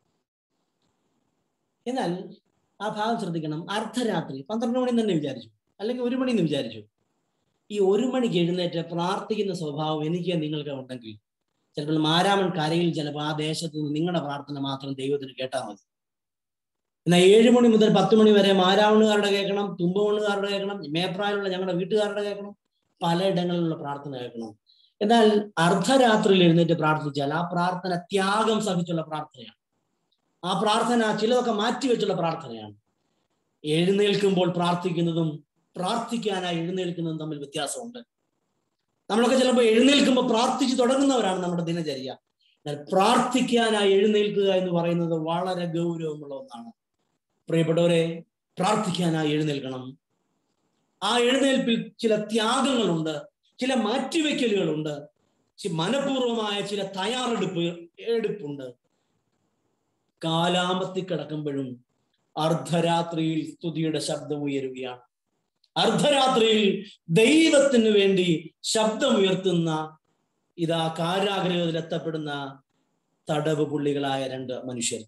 എന്നാൽ ആ ഭാഗം ശ്രദ്ധിക്കണം അർദ്ധരാത്രി പന്ത്രണ്ട് മണി തന്നെ വിചാരിച്ചു അല്ലെങ്കിൽ ഒരു മണി എന്ന് വിചാരിച്ചു ഈ ഒരു മണിക്ക് എഴുന്നേറ്റ് പ്രാർത്ഥിക്കുന്ന സ്വഭാവം എനിക്ക് നിങ്ങൾക്ക് ഉണ്ടെങ്കിൽ ചിലപ്പോൾ മാരാമൺ കരയിൽ ചിലപ്പോൾ ആ ദേശത്ത് നിന്ന് നിങ്ങളുടെ പ്രാർത്ഥന മാത്രം ദൈവത്തിന് കേട്ടാൽ മതി എന്നാൽ ഏഴ് മണി മുതൽ പത്ത് മണി വരെ മാരാവണുകാരുടെ കേൾക്കണം തുമ്പമണ്ണുകാരുടെ കേൾക്കണം മേപ്രായമുള്ള ഞങ്ങളുടെ വീട്ടുകാരുടെ കേൾക്കണം പലയിടങ്ങളിലുള്ള പ്രാർത്ഥന കേൾക്കണം എന്നാൽ അർദ്ധരാത്രിയിൽ എഴുന്നേറ്റ് പ്രാർത്ഥിച്ചാൽ ആ പ്രാർത്ഥന ത്യാഗം സഹിച്ചുള്ള പ്രാർത്ഥനയാണ് ആ പ്രാർത്ഥന ചിലതൊക്കെ മാറ്റിവെച്ചുള്ള പ്രാർത്ഥനയാണ് എഴുന്നേൽക്കുമ്പോൾ പ്രാർത്ഥിക്കുന്നതും പ്രാർത്ഥിക്കാനായി എഴുന്നേൽക്കുന്നതും തമ്മിൽ വ്യത്യാസമുണ്ട് നമ്മളൊക്കെ ചിലപ്പോൾ എഴുന്നേൽക്കുമ്പോൾ പ്രാർത്ഥിച്ചു തുടങ്ങുന്നവരാണ് നമ്മുടെ ദിനചര്യ എന്നാൽ പ്രാർത്ഥിക്കാനായി എഴുന്നേൽക്കുക എന്ന് പറയുന്നത് വളരെ ഗൗരവമുള്ള ഒന്നാണ് പ്രിയപ്പെട്ടവരെ പ്രാർത്ഥിക്കാനായി എഴുന്നേൽക്കണം ആ എഴുന്നേൽപ്പിൽ ചില ത്യാഗങ്ങളുണ്ട് ചില മാറ്റിവെക്കലുകളുണ്ട് ചി- മനഃപൂർവമായ ചില തയ്യാറെടുപ്പ് എടുപ്പുണ്ട് കാലാമത്തിൽ കിടക്കുമ്പോഴും അർദ്ധരാത്രിയിൽ സ്തുതിയുടെ ശബ്ദം ഉയരുകയാണ് അർദ്ധരാത്രിയിൽ ദൈവത്തിന് വേണ്ടി ശബ്ദമുയർത്തുന്ന ഇതാ കാരാഗ്രഹത്തിൽ എത്തപ്പെടുന്ന തടവ് പുള്ളികളായ രണ്ട് മനുഷ്യർ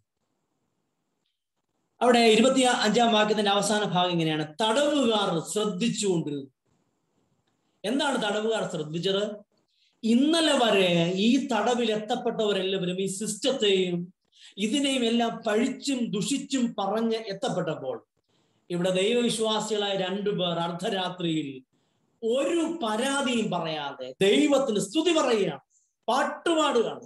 അവിടെ ഇരുപത്തി അഞ്ചാം വാക്യത്തിന്റെ അവസാന ഭാഗം ഇങ്ങനെയാണ് തടവുകാർ ശ്രദ്ധിച്ചുകൊണ്ടിരുന്നു എന്താണ് തടവുകാർ ശ്രദ്ധിച്ചത് ഇന്നലെ വരെ ഈ തടവിൽ എത്തപ്പെട്ടവരെല്ലാവരും ഈ സിസ്റ്റത്തെയും ഇതിനെയും എല്ലാം പഴിച്ചും ദുഷിച്ചും പറഞ്ഞ് എത്തപ്പെട്ടപ്പോൾ ഇവിടെ ദൈവവിശ്വാസികളായ രണ്ടുപേർ അർദ്ധരാത്രിയിൽ ഒരു പരാതിയും പറയാതെ ദൈവത്തിന് സ്തുതി പറയുകയാണ് പാട്ടുപാടുകയാണ്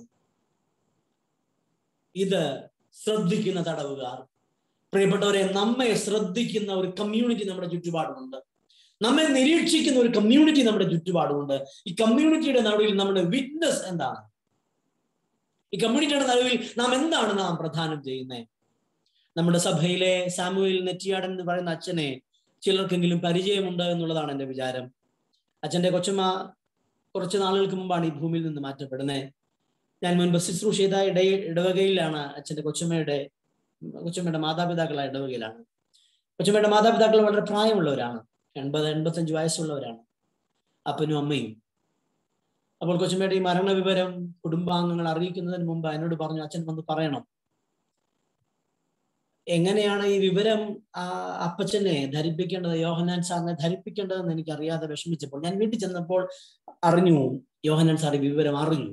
ഇത് ശ്രദ്ധിക്കുന്ന തടവുകാർ പ്രിയപ്പെട്ടവരെ നമ്മെ ശ്രദ്ധിക്കുന്ന ഒരു കമ്മ്യൂണിറ്റി നമ്മുടെ ചുറ്റുപാടുമുണ്ട് നമ്മെ നിരീക്ഷിക്കുന്ന ഒരു കമ്മ്യൂണിറ്റി നമ്മുടെ ചുറ്റുപാടുമുണ്ട് ഈ കമ്മ്യൂണിറ്റിയുടെ നടുവിൽ നമ്മുടെ വിറ്റ്നസ് എന്താണ് ഈ കമ്മ്യൂണിറ്റിയുടെ നടുവിൽ നാം എന്താണ് നാം പ്രധാനം ചെയ്യുന്നത് നമ്മുടെ സഭയിലെ സാമുവേൽ നെറ്റിയാടൻ എന്ന് പറയുന്ന അച്ഛനെ ചിലർക്കെങ്കിലും പരിചയമുണ്ട് എന്നുള്ളതാണ് എൻ്റെ വിചാരം അച്ഛന്റെ കൊച്ചമ്മ കുറച്ച് നാളുകൾക്ക് മുമ്പാണ് ഈ ഭൂമിയിൽ നിന്ന് മാറ്റപ്പെടുന്നത് ഞാൻ മുൻപ് ശുശ്രൂഷ ചെയ്ത ഇട ഇടവകയിലാണ് അച്ഛന്റെ കൊച്ചമ്മയുടെ കൊച്ചമ്മയുടെ മാതാപിതാക്കളായ ഇടവകയിലാണ് കൊച്ചമ്മയുടെ മാതാപിതാക്കൾ വളരെ പ്രായമുള്ളവരാണ് എൺപത് എൺപത്തഞ്ച് വയസ്സുള്ളവരാണ് അപ്പനും അമ്മയും അപ്പോൾ കൊച്ചമ്മയുടെ ഈ മരണ വിവരം കുടുംബാംഗങ്ങൾ അറിയിക്കുന്നതിന് മുമ്പ് എന്നോട് പറഞ്ഞു അച്ഛൻ വന്ന് പറയണം എങ്ങനെയാണ് ഈ വിവരം ആ അപ്പച്ചനെ ധരിപ്പിക്കേണ്ടത് യോഹനാൻ സാറിനെ ധരിപ്പിക്കേണ്ടതെന്ന് എനിക്ക് അറിയാതെ വിഷമിച്ചപ്പോൾ ഞാൻ വീട്ടിൽ ചെന്നപ്പോൾ അറിഞ്ഞു യോഹനാൻ സാർ ഈ വിവരം അറിഞ്ഞു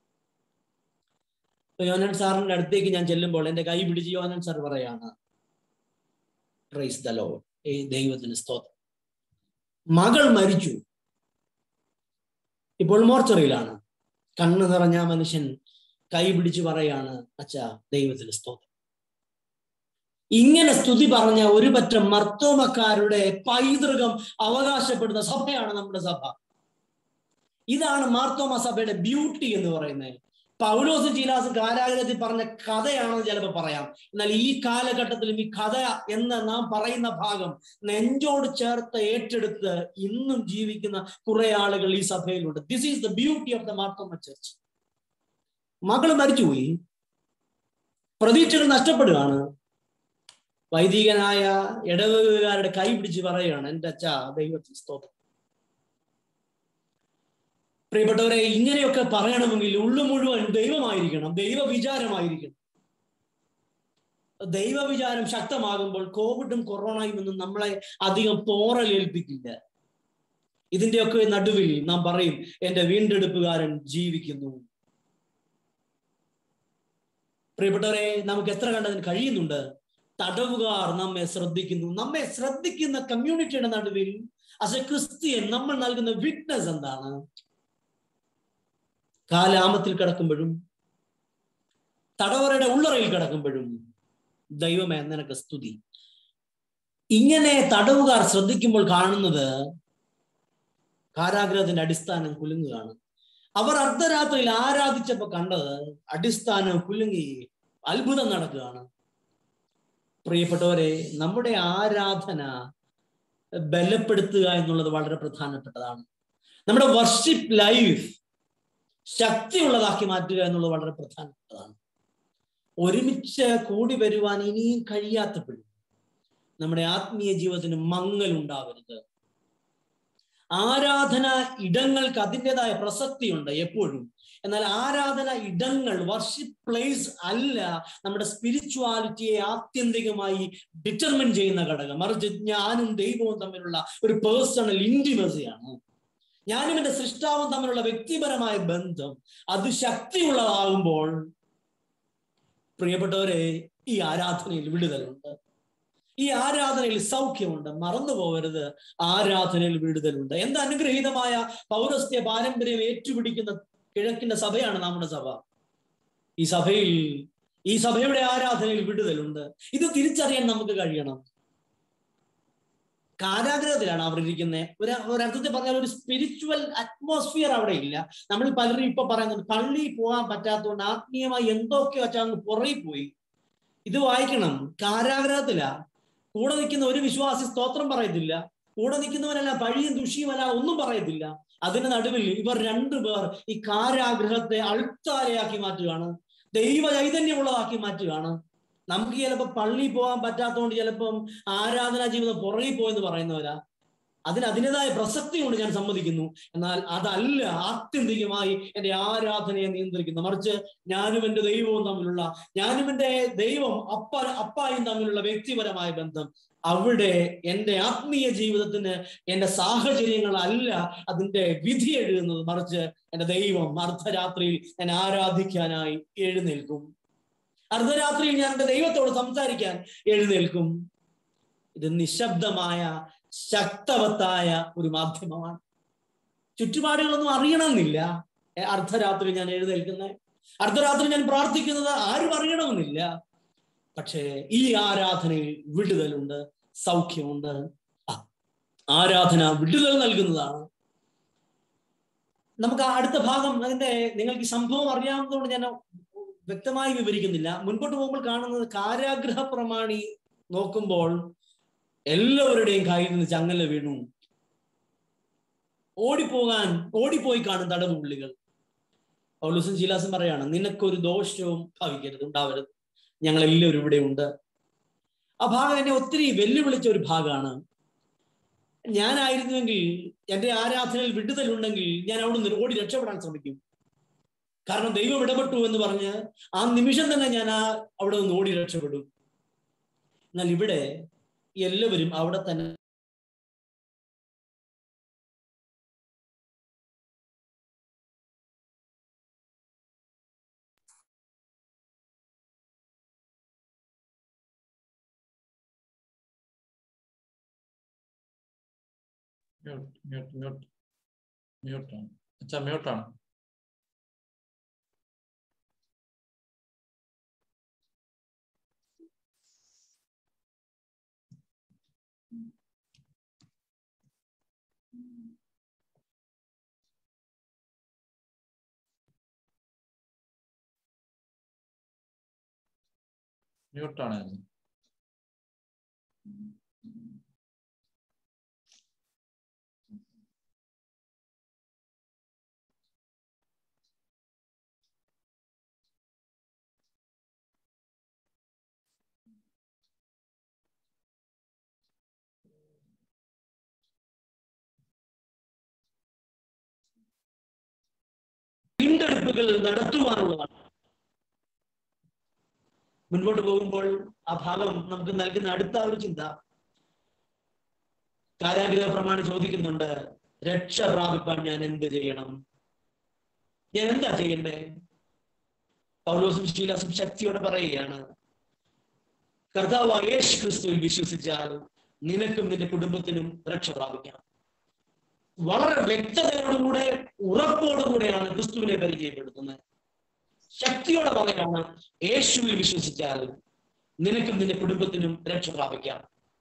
യോഹനാൻ സാറിന്റെ അടുത്തേക്ക് ഞാൻ ചെല്ലുമ്പോൾ എന്റെ കൈ പിടിച്ച് യോഹനാൻ സാർ പറയാണ് പ്രൈസ് ദ ലോഡ് ഏ ദൈവത്തിന് സ്തോത്രം മകൾ മരിച്ചു ഇപ്പോൾ മോർച്ചറിയിലാണ് കണ്ണ് നിറഞ്ഞ മനുഷ്യൻ കൈ പിടിച്ച് പറയാണ് അച്ഛാ ദൈവത്തിന് സ്തോത്രം ഇങ്ങനെ സ്തുതി പറഞ്ഞ ഒരു പറ്റം മർത്തോമക്കാരുടെ പൈതൃകം അവകാശപ്പെടുന്ന സഭയാണ് നമ്മുടെ സഭ ഇതാണ് മാർത്തോമ സഭയുടെ ബ്യൂട്ടി എന്ന് പറയുന്നത് പൗലോസും ചീലാസും കാരാഗ്രഹത്തിൽ പറഞ്ഞ കഥയാണെന്ന് ചിലപ്പോൾ പറയാം എന്നാൽ ഈ കാലഘട്ടത്തിലും ഈ കഥ എന്ന് നാം പറയുന്ന ഭാഗം നെഞ്ചോട് ചേർത്ത് ഏറ്റെടുത്ത് ഇന്നും ജീവിക്കുന്ന കുറെ ആളുകൾ ഈ സഭയിലുണ്ട് this is the beauty of the Marthoma church മകൾ മരിച്ചുപോയി പ്രതീക്ഷകൾ നഷ്ടപ്പെടുകയാണ് വൈദികനായ ഇടവകാരുടെ കൈ പിടിച്ച് പറയുകയാണ് എൻ്റെ അച്ഛ ദൈവത്തിന് സ്തോത്രം പ്രിയപ്പെട്ടവരെ ഇങ്ങനെയൊക്കെ പറയണമെങ്കിൽ ഉള്ളു മുഴുവൻ ദൈവമായിരിക്കണം ദൈവ വിചാരമായിരിക്കണം ദൈവ വിചാരം ശക്തമാകുമ്പോൾ കോവിഡും കൊറോണയും ഒന്നും നമ്മളെ അധികം പോറലേൽപ്പിക്കില്ല ഇതിന്റെയൊക്കെ നടുവിൽ നാം പറയും എൻ്റെ വീണ്ടെടുപ്പുകാരൻ ജീവിക്കുന്നു പ്രിയപ്പെട്ടവരെ നമുക്ക് എത്ര കണ്ടതിന് കഴിയുന്നുണ്ട് തടവുകാർ നമ്മെ ശ്രദ്ധിക്കുന്നു നമ്മെ ശ്രദ്ധിക്കുന്ന കമ്മ്യൂണിറ്റിയുടെ നടുവിൽ അസ് എ ക്രിസ്ത്യൻ നമ്മൾ നൽകുന്ന വിറ്റ്നസ് എന്താണ് കാലാമത്തിൽ കിടക്കുമ്പോഴും തടവറയുടെ ഉള്ളറയിൽ കിടക്കുമ്പോഴും ദൈവമേ നിനക്ക് സ്തുതി ഇങ്ങനെ തടവുകാർ ശ്രദ്ധിക്കുമ്പോൾ കാണുന്നത് കാരാഗ്രഹത്തിന്റെ അടിസ്ഥാനം കുലുങ്ങുകയാണ് അവർ അർദ്ധരാത്രിയിൽ ആരാധിച്ചപ്പോ കണ്ടത് അടിസ്ഥാനം കുലുങ്ങി അത്ഭുതം നടക്കുകയാണ് പ്രിയപ്പെട്ടവരെ നമ്മുടെ ആരാധന ബലപ്പെടുത്തുക എന്നുള്ളത് വളരെ പ്രധാനപ്പെട്ടതാണ് നമ്മുടെ വർഷിപ്പ് ലൈഫ് ശക്തിയുള്ളതാക്കി മാറ്റുക എന്നുള്ളത് വളരെ പ്രധാനപ്പെട്ടതാണ് ഒരുമിച്ച് കൂടി വരുവാൻ ഇനിയും കഴിയാത്തപ്പോഴും നമ്മുടെ ആത്മീയ ജീവിതത്തിന് മങ്ങൽ ഉണ്ടാവരുത് ആരാധന ഇടങ്ങൾക്ക് അതിൻ്റെതായ പ്രസക്തിയുണ്ട് എപ്പോഴും എന്നാൽ ആരാധന ഇടങ്ങൾ വർഷിപ്പ് പ്ലേസ് അല്ല നമ്മുടെ സ്പിരിച്വാലിറ്റിയെ ആത്യന്തികമായി ഡിറ്റർമിൻ ചെയ്യുന്ന ഘടകം മറിച്ച് ഞാനും ദൈവവും തമ്മിലുള്ള ഒരു പേഴ്സണൽ ഇൻറ്റിമസിയാണ് ഞാനും എൻ്റെ സൃഷ്ടാവും തമ്മിലുള്ള വ്യക്തിപരമായ ബന്ധം അത് ശക്തിയുള്ളതാകുമ്പോൾ പ്രിയപ്പെട്ടവരെ ഈ ആരാധനയിൽ വിടുതലുണ്ട് ഈ ആരാധനയിൽ സൗഖ്യമുണ്ട് മറന്നു പോകരുത് ആരാധനയിൽ വിടുതലുണ്ട് എന്ത് അനുഗ്രഹീതമായ പൗരസ്ത്യ പാരമ്പര്യം ഏറ്റുപിടിക്കുന്ന കിഴക്കിന്റെ സഭയാണ് നമ്മുടെ സഭ ഈ സഭയിൽ ഈ സഭയുടെ ആരാധനയിൽ വിടുതലുണ്ട് ഇത് തിരിച്ചറിയാൻ നമുക്ക് കഴിയണം കാരാഗ്രഹത്തിലാണ് അവർ ഇരിക്കുന്നത് ഒരു ഒരർത്ഥത്തിൽ പറഞ്ഞാൽ ഒരു സ്പിരിച്വൽ അറ്റ്മോസ്ഫിയർ അവിടെ ഇല്ല നമ്മൾ പലരും ഇപ്പൊ പറയുന്നത് പള്ളി പോകാൻ പറ്റാത്തതുകൊണ്ട് ആത്മീയമായി എന്തൊക്കെ വെച്ചാൽ അങ്ങ് പുറകിൽ പോയി ഇത് വായിക്കണം കാരാഗ്രഹത്തിലാ കൂടെ നിൽക്കുന്ന ഒരു വിശ്വാസി സ്തോത്രം പറയത്തില്ല കൂടെ നിൽക്കുന്നവനല്ല പഴിയും ദുഷിയുമല്ല ഒന്നും പറയത്തില്ല അതിന് നടുവിൽ ഇവർ രണ്ടുപേർ ഈ കാരാഗ്രഹത്തെ അൾത്താരയാക്കി മാറ്റുകയാണ് ദൈവ ചൈതന്യമുള്ളതാക്കി മാറ്റുകയാണ് നമുക്ക് ചിലപ്പോൾ പള്ളി പോകാൻ പറ്റാത്തതുകൊണ്ട് ചിലപ്പം ആരാധനാ ജീവിതം പുറകിൽ പോയെന്ന് പറയുന്നവരാ അതിന് അതിൻ്റെതായ പ്രസക്തിയുണ്ട് ഞാൻ സമ്മതിക്കുന്നു എന്നാൽ അതല്ല ആത്യന്തികമായി എൻ്റെ ആരാധനയെ നിയന്ത്രിക്കുന്നു മറിച്ച് ഞാനും എൻ്റെ ദൈവവും തമ്മിലുള്ള ഞാനും എൻ്റെ ദൈവം അപ്പ അപ്പായും തമ്മിലുള്ള വ്യക്തിപരമായ ബന്ധം അവിടെ എൻ്റെ ആത്മീയ ജീവിതത്തിന് എൻ്റെ സാഹചര്യങ്ങളല്ല അതിൻ്റെ വിധി എഴുതുന്നത് മറിച്ച് എൻ്റെ ദൈവം അർദ്ധരാത്രിയിൽ ഞാൻ ആരാധിക്കാനായി എഴുന്നേൽക്കും അർദ്ധരാത്രിയിൽ ഞാൻ എൻ്റെ ദൈവത്തോട് സംസാരിക്കാൻ എഴുന്നേൽക്കും ഇത് നിശബ്ദമായ ശക്തവത്തായ ഒരു മാധ്യമമാണ് ചുറ്റുപാടുകളൊന്നും അറിയണമെന്നില്ല അർദ്ധരാത്രി ഞാൻ എഴുന്നേൽക്കുന്നത് അർദ്ധരാത്രി ഞാൻ പ്രാർത്ഥിക്കുന്നത് ആരും അറിയണമെന്നില്ല പക്ഷേ ഈ ആരാധനയിൽ വിടുതലുണ്ട് സൗഖ്യമുണ്ട് ആരാധന വിടുതൽ നൽകുന്നതാണ് നമുക്ക് അടുത്ത ഭാഗം അതിന്റെ നിങ്ങൾക്ക് സംഭവം അറിയാവുന്നതുകൊണ്ട് ഞാൻ വ്യക്തമായി വിവരിക്കുന്നില്ല മുൻപോട്ട് പോകുമ്പോൾ കാണുന്നത് കാരാഗ്രഹ പ്രമാണി നോക്കുമ്പോൾ എല്ലാവരുടെയും കയ്യിൽ നിന്ന് ചങ്ങല വീണു ഓടിപ്പോകാൻ ഓടിപ്പോയി കാണും തടവുള്ളികൾ പൗലൂസും ശീലാസും പറയാണ് നിനക്കൊരു ദോഷവും ഭവിക്കരുത് ഉണ്ടാവരുത് ഞങ്ങൾ എല്ലാവരും ഇവിടെ ഉണ്ട് ആ ഭാഗം എന്നെ ഒത്തിരി വെല്ലുവിളിച്ച ഒരു ഭാഗമാണ് ഞാനായിരുന്നുവെങ്കിൽ എൻ്റെ ആരാധനയിൽ വിടുതലുണ്ടെങ്കിൽ ഞാൻ അവിടെ നിന്ന് ഓടി രക്ഷപ്പെടാൻ ശ്രമിക്കും കാരണം ദൈവം ഇടപെട്ടു എന്ന് പറഞ്ഞ് ആ നിമിഷം തന്നെ ഞാൻ ആ അവിടെ നിന്ന് ഓടി രക്ഷപ്പെടും എന്നാൽ ഇവിടെ എല്ലാവരും അവിടെ തന്നെ മ്യൂട്ട് മ്യൂട്ട് മ്യൂട്ട് മ്യൂട്ടാണ് അച്ഛാ മ്യൂട്ടാണ് മ്യൂട്ടാണ് വീണ്ടെടുപ്പുകൾ നടത്തുവാനുള്ളതാണ് മുൻപോട്ട് പോകുമ്പോൾ ആ ഭാഗം നമുക്ക് നൽകുന്ന അടുത്ത ഒരു ചിന്ത കാരാഗ്രഹ പ്രമാണി ചോദിക്കുന്നുണ്ട് രക്ഷ പ്രാപിപ്പാൻ ഞാൻ എന്ത് ചെയ്യണം ഞാൻ എന്താ ചെയ്യണ്ടേ പൗലോസും ശീലാസും ശക്തിയോടെ പറയുകയാണ് കർത്താവ് യേശു ക്രിസ്തുവിൽ വിശ്വസിച്ചാൽ നിനക്കും നിന്റെ കുടുംബത്തിനും രക്ഷ പ്രാപിക്കാം വളരെ വ്യക്തതയോടുകൂടെ ഉറപ്പോടുകൂടെയാണ് ക്രിസ്തുവിനെ പരിചയപ്പെടുത്തുന്നത് ശക്തിയോടെ പറയാണ് യേശുവിൽ വിശ്വസിച്ചാൽ നിനക്കും നിന്റെ കുടുംബത്തിനും രക്ഷ പ്രാപിക്കാം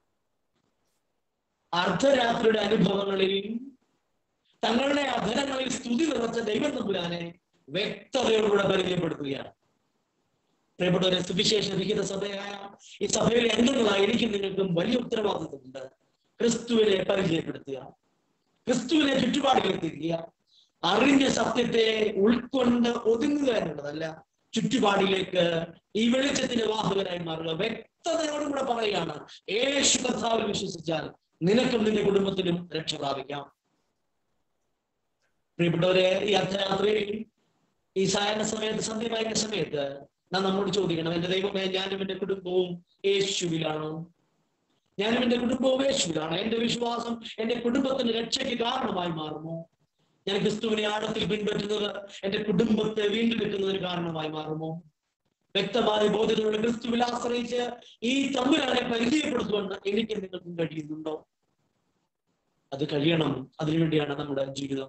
അർദ്ധരാത്രിയുടെ അനുഭവങ്ങളിൽ തങ്ങളുടെ അധരങ്ങളിൽ സ്തുതി നിറച്ച ദൈവം തമ്പുരാനെ വ്യക്തതയോടുകൂടെ പരിചയപ്പെടുത്തുകയാണ് പ്രിയപ്പെട്ടവരെ സുവിശേഷ വിഹിത സഭയായ ഈ സഭയിലെ അംഗങ്ങളായി എനിക്കും നിങ്ങൾക്കും വലിയ ഉത്തരവാദിത്വമുണ്ട് ക്രിസ്തുവിനെ പരിചയപ്പെടുത്തുക ക്രിസ്തുവിനെ ചുറ്റുപാടിലെത്തിക്കുക അറിഞ്ഞ സത്യത്തെ ഉൾക്കൊണ്ട് ഒതുങ്ങുക എന്നുള്ളതല്ല ചുറ്റുപാടിലേക്ക് ഈ വെളിച്ചത്തിന്റെ വാഹകരായി മാറുക വ്യക്തതയോടും കൂടെ പറയുകയാണ് യേശു കർത്താവിൽ വിശ്വസിച്ചാൽ നിനക്കും നിന്റെ കുടുംബത്തിനും രക്ഷ പ്രാപിക്കാം പ്രിയപ്പെട്ടവരെ ഈ അർദ്ധരാത്രിയിൽ ഈ സായന സമയത്ത് സന്ധ്യമായ സമയത്ത് നാം നമ്മോട് ചോദിക്കണം എന്റെ ദൈവമേ ഞാനും എന്റെ കുടുംബവും യേശുവിലാണോ ഞാനും എന്റെ കുടുംബവും യേശുവിലാണ് എന്റെ വിശ്വാസം എന്റെ കുടുംബത്തിന് രക്ഷയ്ക്ക് കാരണമായി മാറുമോ ഞാൻ ക്രിസ്തുവിനെ ആഴത്തിൽ പിൻപറ്റുന്നത് എന്റെ കുടുംബത്തെ വീണ്ടെടുക്കുന്നതിന് കാരണമായി മാറുമോ വ്യക്തമായ ബോധ്യത്തോടെ ക്രിസ്തുവിൽ ആശ്രയിച്ച് ഈ തമ്പുരാനെ പരിചയപ്പെടുത്തുവാൻ എനിക്ക് നിങ്ങൾക്കും കഴിയുന്നുണ്ടോ അത് കഴിയണം അതിനുവേണ്ടിയാണ് നമ്മുടെ ജീവിതം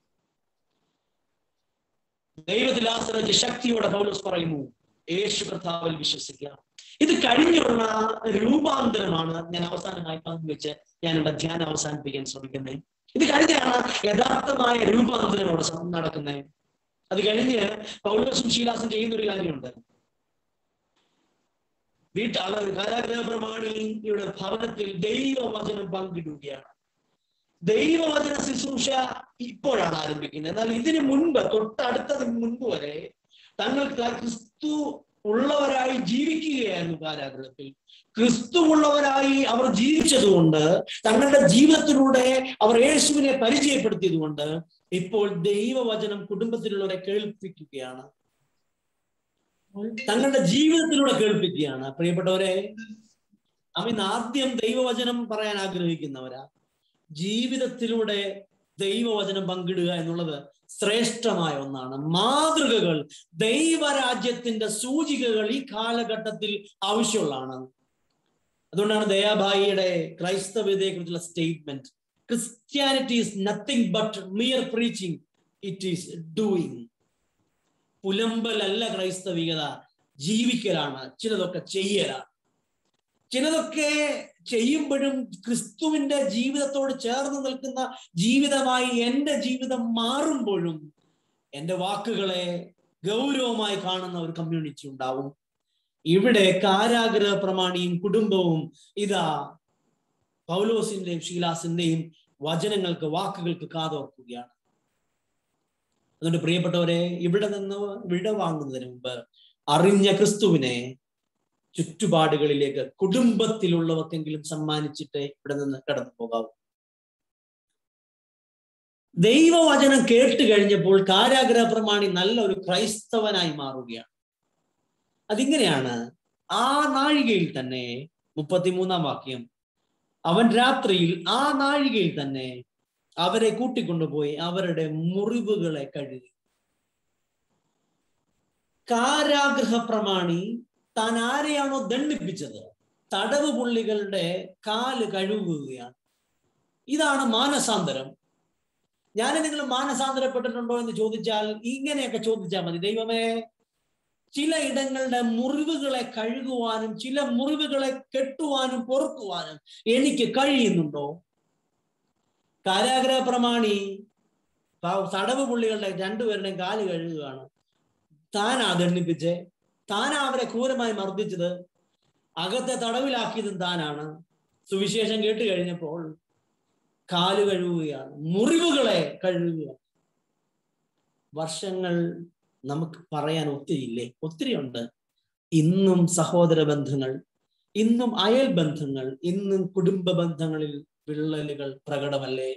ദൈവത്തിൽ ആശ്രയിച്ച് ശക്തിയോടെ പൗലോസ് പറയുന്നു യേശു കർത്താവിൽ വിശ്വസിക്കുക ഇത് കഴിഞ്ഞുള്ള രൂപാന്തരമാണ് ഞാൻ അവസാനമായി പങ്കുവെച്ച് ഞാൻ ഇവിടെ ധ്യാനം അവസാനിപ്പിക്കാൻ ശ്രമിക്കുന്നത് ഇത് കഴിഞ്ഞാണ് യഥാർത്ഥമായ രൂപാന്തരം അവിടെ നടക്കുന്നത് അത് കഴിഞ്ഞ് പൗലോസും ശീലാസും ചെയ്യുന്ന ഒരു കാര്യമുണ്ട് വീട്ട കാരാഗ്രഹ പ്രമാണിയുടെ ഭവനത്തിൽ ദൈവവചനം പങ്കിടുകയാണ് ദൈവവചന ശുശ്രൂഷ ഇപ്പോഴാണ് ആരംഭിക്കുന്നത് എന്നാൽ ഇതിനു മുൻപ് തൊട്ടടുത്തതിന് മുൻപ് വരെ തങ്ങൾക്ക് ക്രിസ്തു ഉള്ളവരായി ജീവിക്കുകയായിരുന്നു കാരാഗ്രഹത്തിൽ ക്രിസ്തുവുള്ളവരായി അവർ ജീവിച്ചതുകൊണ്ട് തങ്ങളുടെ ജീവിതത്തിലൂടെ അവർ യേശുവിനെ പരിചയപ്പെടുത്തിയതുകൊണ്ട് ഇപ്പോൾ ദൈവവചനം കുടുംബത്തിലുള്ളവരെ കേൾപ്പിക്കുകയാണ് തങ്ങളുടെ ജീവിതത്തിലൂടെ കേൾപ്പിക്കുകയാണ് പ്രിയപ്പെട്ടവരെ നാം ഇന്ന് ആദ്യം ദൈവവചനം പറയാൻ ആഗ്രഹിക്കുന്നവരാ ജീവിതത്തിലൂടെ ദൈവവചനം പങ്കിടുക എന്നുള്ളത് ശ്രേഷ്ഠമായ ഒന്നാണ് മാതൃകകൾ ദൈവരാജ്യത്തിന്റെ സൂചികകൾ ഈ കാലഘട്ടത്തിൽ ആവശ്യമുള്ളതാണ് അതുകൊണ്ടാണ് ദയാഭായിയുടെ ക്രൈസ്തവതയെ കുറിച്ചുള്ള statement Christianity is nothing but mere preaching it is doing പുലമ്പലല്ല ക്രൈസ്തവികത ജീവിക്കലാണ് ചിലതൊക്കെ ചെയ്യലാണ് ചിലതൊക്കെ ചെയ്യുമ്പോഴും ക്രിസ്തുവിന്റെ ജീവിതത്തോട് ചേർന്ന് നിൽക്കുന്ന ജീവിതമായി എൻ്റെ ജീവിതം മാറുമ്പോഴും എൻ്റെ വാക്കുകളെ ഗൗരവമായി കാണുന്ന ഒരു കമ്മ്യൂണിറ്റി ഉണ്ടാവും ഇവിടെ കാരാഗ്രഹ പ്രമാണിയും കുടുംബവും ഇതാ പൗലോസിന്റെയും ഷീലാസിന്റെയും വചനങ്ങൾക്ക് വാക്കുകൾക്ക് കാതോർക്കുകയാണ് അതുകൊണ്ട് പ്രിയപ്പെട്ടവരെ ഇവിടെ നിന്ന് വിട വാങ്ങുന്നതിന് മുമ്പ് അറിഞ്ഞ ക്രിസ്തുവിനെ ചുറ്റുപാടുകളിലേക്ക് കുടുംബത്തിലുള്ളവർക്കെങ്കിലും സമ്മാനിച്ചിട്ട് ഇവിടെ നിന്ന് കടന്നു പോകാവൂ ദൈവവചനം കേട്ട് കഴിഞ്ഞപ്പോൾ കാരാഗ്രഹ പ്രമാണി നല്ല ഒരു ക്രൈസ്തവനായി മാറുകയാണ് അതിങ്ങനെയാണ് ആ നാഴികയിൽ തന്നെ മുപ്പത്തിമൂന്നാം വാക്യം അവൻ രാത്രിയിൽ ആ നാഴികയിൽ തന്നെ അവരെ കൂട്ടിക്കൊണ്ടുപോയി അവരുടെ മുറിവുകളെ കഴുകി കാരാഗ്രഹ പ്രമാണി താൻ ആരെയാണോ ദണ്ഡിപ്പിച്ചത് തടവ് പുള്ളികളുടെ കാല് കഴുകുകയാണ് ഇതാണ് മാനസാന്തരം ഞാൻ നിങ്ങൾ മാനസാന്തരപ്പെട്ടിട്ടുണ്ടോ എന്ന് ചോദിച്ചാൽ ഇങ്ങനെയൊക്കെ ചോദിച്ചാൽ മതി ദൈവമേ ചില ഇടങ്ങളുടെ മുറിവുകളെ കഴുകുവാനും ചില മുറിവുകളെ കെട്ടുവാനും പൊറുക്കുവാനും എനിക്ക് കഴിയുന്നുണ്ടോ കാരാഗ്രഹ പ്രമാണി തടവ് പുള്ളികളുടെ രണ്ടുപേരുടെയും കാല് കഴുകുകയാണ് താനാ ദണ്ഡിപ്പിച്ച് താനാ അവരെ ക്രൂരമായി മർദ്ദിച്ചത് അകത്തെ തടവിലാക്കിയതും താനാണ് സുവിശേഷം കേട്ട് കഴിഞ്ഞപ്പോൾ കാല് കഴുകുകയാണ് മുറിവുകളെ കഴുകുകയാണ് വർഷങ്ങൾ നമുക്ക് പറയാൻ ഒത്തിരിയില്ലേ ഒത്തിരി ഉണ്ട് ഇന്നും സഹോദര ബന്ധങ്ങൾ ഇന്നും അയൽ ബന്ധങ്ങൾ ഇന്നും കുടുംബ ബന്ധങ്ങളിൽ വിള്ളലുകൾ പ്രകടമല്ലേ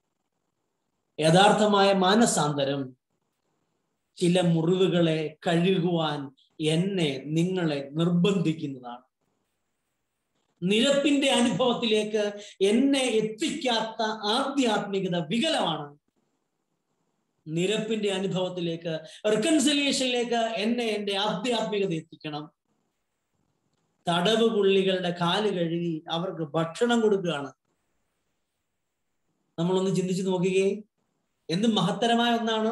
യഥാർത്ഥമായ മാനസാന്തരം ചില മുറിവുകളെ കഴുകുവാൻ എന്നെ നിങ്ങളെ നിർബന്ധിക്കുന്നതാണ് നിരപ്പിന്റെ അനുഭവത്തിലേക്ക് എന്നെ എത്തിക്കാത്ത ആധ്യാത്മികത വികലമാണ് നിരപ്പിന്റെ അനുഭവത്തിലേക്ക് റിക്കൺസിലിയേഷനിലേക്ക് എന്നെ എന്റെ ആധ്യാത്മികത എത്തിക്കണം തടവ് പുള്ളികളുടെ കാല് കഴുകി അവർക്ക് ഭക്ഷണം കൊടുക്കുകയാണ് നമ്മളൊന്ന് ചിന്തിച്ചു നോക്കുകയെ എന്ത് മഹത്തരമായ ഒന്നാണ്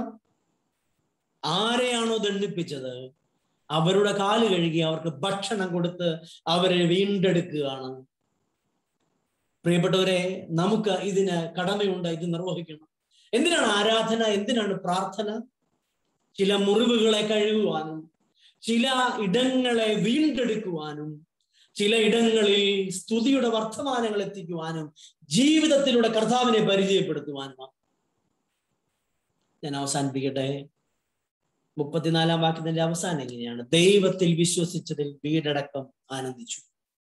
ആരെയാണോ ദണ്ഡിപ്പിച്ചത് അവരുടെ കാല് കഴുകി അവർക്ക് ഭക്ഷണം കൊടുത്ത് അവരെ വീണ്ടെടുക്കുകയാണ് പ്രിയപ്പെട്ടവരെ നമുക്ക് ഇതിന് കടമയുണ്ട് ഇത് നിർവഹിക്കണം എന്തിനാണ് ആരാധന എന്തിനാണ് പ്രാർത്ഥന ചില മുറിവുകളെ കഴുകുവാനും ചില ഇടങ്ങളെ വീണ്ടെടുക്കുവാനും ചില ഇടങ്ങളിൽ സ്തുതിയുടെ വർത്തമാനങ്ങൾ എത്തിക്കുവാനും ജീവിതത്തിലൂടെ കർത്താവിനെ പരിചയപ്പെടുത്തുവാനുമാണ് ഞാൻ അവസാനിപ്പിക്കട്ടെ മുപ്പത്തിനാലാം വാക്യത്തിന്റെ അവസാനം എങ്ങനെയാണ് ദൈവത്തിൽ വിശ്വസിച്ചതിൽ വീടടക്കം ആനന്ദിച്ചു